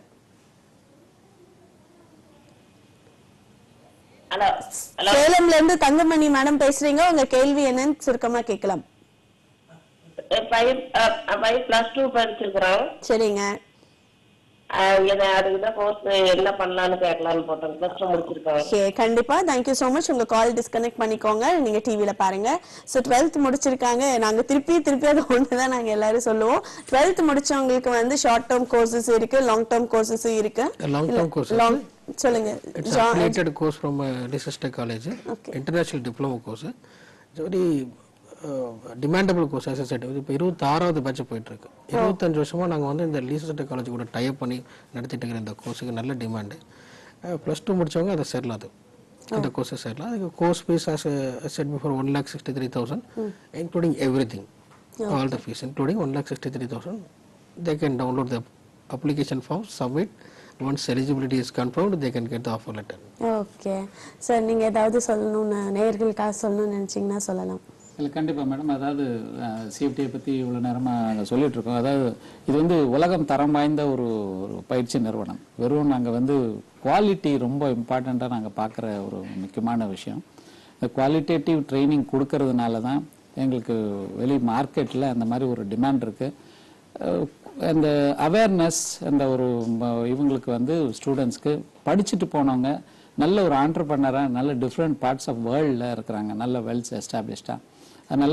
ஹலோ ஹலோ சேலம்ல இருந்து தங்கமணி மேடம் பேசுறீங்க உங்க கேள்வி என்னன்னு சுருக்கமா கேட்கலாம் ஃபைவ் ஃபைவ் பிளஸ் டூ படிச்சிருக்கிறோம் சரிங்க இதை அதுக்கு தான் கோர்ஸ் என்ன பண்ணலாம்னு கேட்கலாம்னு போட்டோம் பிளஸ் டூ முடிச்சிருக்கோம் ஓகே கண்டிப்பா தேங்க்யூ so மச் உங்க கால் டிஸ்கனெக்ட் பண்ணிக்கோங்க நீங்க டிவில பாருங்க ஸோ டுவெல்த் முடிச்சிருக்காங்க நாங்க திருப்பி திருப்பி அது ஒண்ணுதான் நாங்க எல்லாரும் சொல்லுவோம் டுவெல்த் முடிச்சவங்களுக்கு வந்து ஷார்ட் டேர்ம் கோர்சஸ் இருக்கு லாங் டேர்ம் கோர்சஸ் இருக்கு லாங் டேர்ம் கோர்ஸ் லாங் சொல்லுங்க it's John- affiliated course from Leicester college international diploma course it's very demandable course as said இப்போ இருபத்தாறாவது பேட்ச் போயிட்டு இருக்கு இருபத்தஞ்சு வருஷமா நாங்கள் வந்து இந்த லீசஸ்டர் காலேஜ் கூட டைப் பண்ணி நடத்திட்டு இருக்கிற இந்த கோர்ஸுக்கு நல்ல டிமாண்டு ப்ளஸ் டூ முடிச்சவங்க அதை சேரலாம் அது அந்த கோர்ஸை சேரலாம் அதுக்கு course fees as said before one lakh sixty three thousand including everything all the fees including one lakh sixty three thousand they can download the application form, submit. Once eligibility is confirmed, they can get the offer letter. Okay sir நீங்க ஏதாவது சொல்லணும்னு நேயர்களுக்காக சொல்லணும்னு நினைச்சீங்கன்னா சொல்லலாம் இல்லை கண்டிப்பாக மேடம் அதாவது சேஃப்டியை பற்றி இவ்வளோ நேரமாக நாங்கள் சொல்லிட்டு இருக்கோம் அதாவது இது வந்து உலகம் தரம் வாய்ந்த ஒரு ஒரு பயிற்சி நிறுவனம் வெறும் நாங்கள் வந்து குவாலிட்டி ரொம்ப இம்பார்ட்டண்ட்டாக நாங்கள் பார்க்குற ஒரு முக்கியமான விஷயம் இந்த குவாலிட்டேட்டிவ் ட்ரைனிங் கொடுக்கறதுனால தான் எங்களுக்கு வெளி மார்க்கெட்டில் அந்த மாதிரி ஒரு டிமாண்ட் இருக்குது அந்த அவேர்னஸ் அந்த ஒரு ம- இவங்களுக்கு வந்து ஸ்டூடெண்ட்ஸ்க்கு படிச்சுட்டு போனவங்க நல்ல ஒரு ஆண்டர்பனராக நல்ல டிஃப்ரெண்ட் பார்ட்ஸ் ஆஃப் வேர்ல்டில் இருக்கிறாங்க நல்ல வெல்ஸ் எஸ்டாப்ளிஷ்டாக அதனால்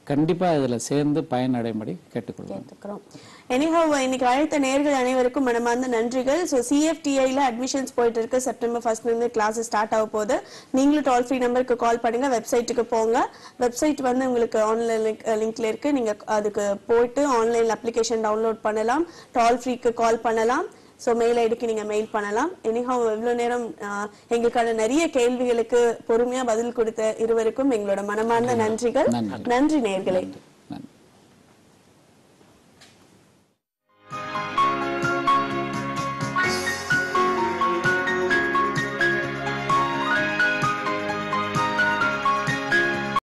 கண்டிப்பா இதுல சேர்ந்து பயனடையும்படி கேட்டுக்கொள்வோம் கேட்டுக்கிறோம் எனிஹவ் இன்னைக்கு அழைத்த நேர்கள் அனைவருக்கும் மனமார்ந்த நன்றிகள் ஸோ சிஎஃப்டிஐல அட்மிஷன்ஸ் போயிட்டு இருக்கு செப்டம்பர் ஃபர்ஸ்ட்ல இருந்து கிளாஸ் ஸ்டார்ட் ஆக போகுது நீங்களும் டோல் ஃப்ரீ நம்பருக்கு கால் பண்ணுங்க வெப்சைட்டுக்கு போங்க வெப்சைட் வந்து உங்களுக்கு ஆன்லைன் லிங்க்ல இருக்கு நீங்க அதுக்கு போயிட்டு ஆன்லைன்ல அப்ளிகேஷன் டவுன்லோட் பண்ணலாம் டோல் ஃப்ரீக்கு கால் பண்ணலாம் ஸோ மெயில் ஐடிக்கு நீங்க மெயில் பண்ணலாம் எனிஹவ் இவ்வளோ நேரம் ஆஹ், எங்களுக்கான நிறைய கேள்விகளுக்கு பொறுமையா பதில் கொடுத்த இருவருக்கும் எங்களோட மனமார்ந்த நன்றிகள் நன்றி. நன்றி நேர்களே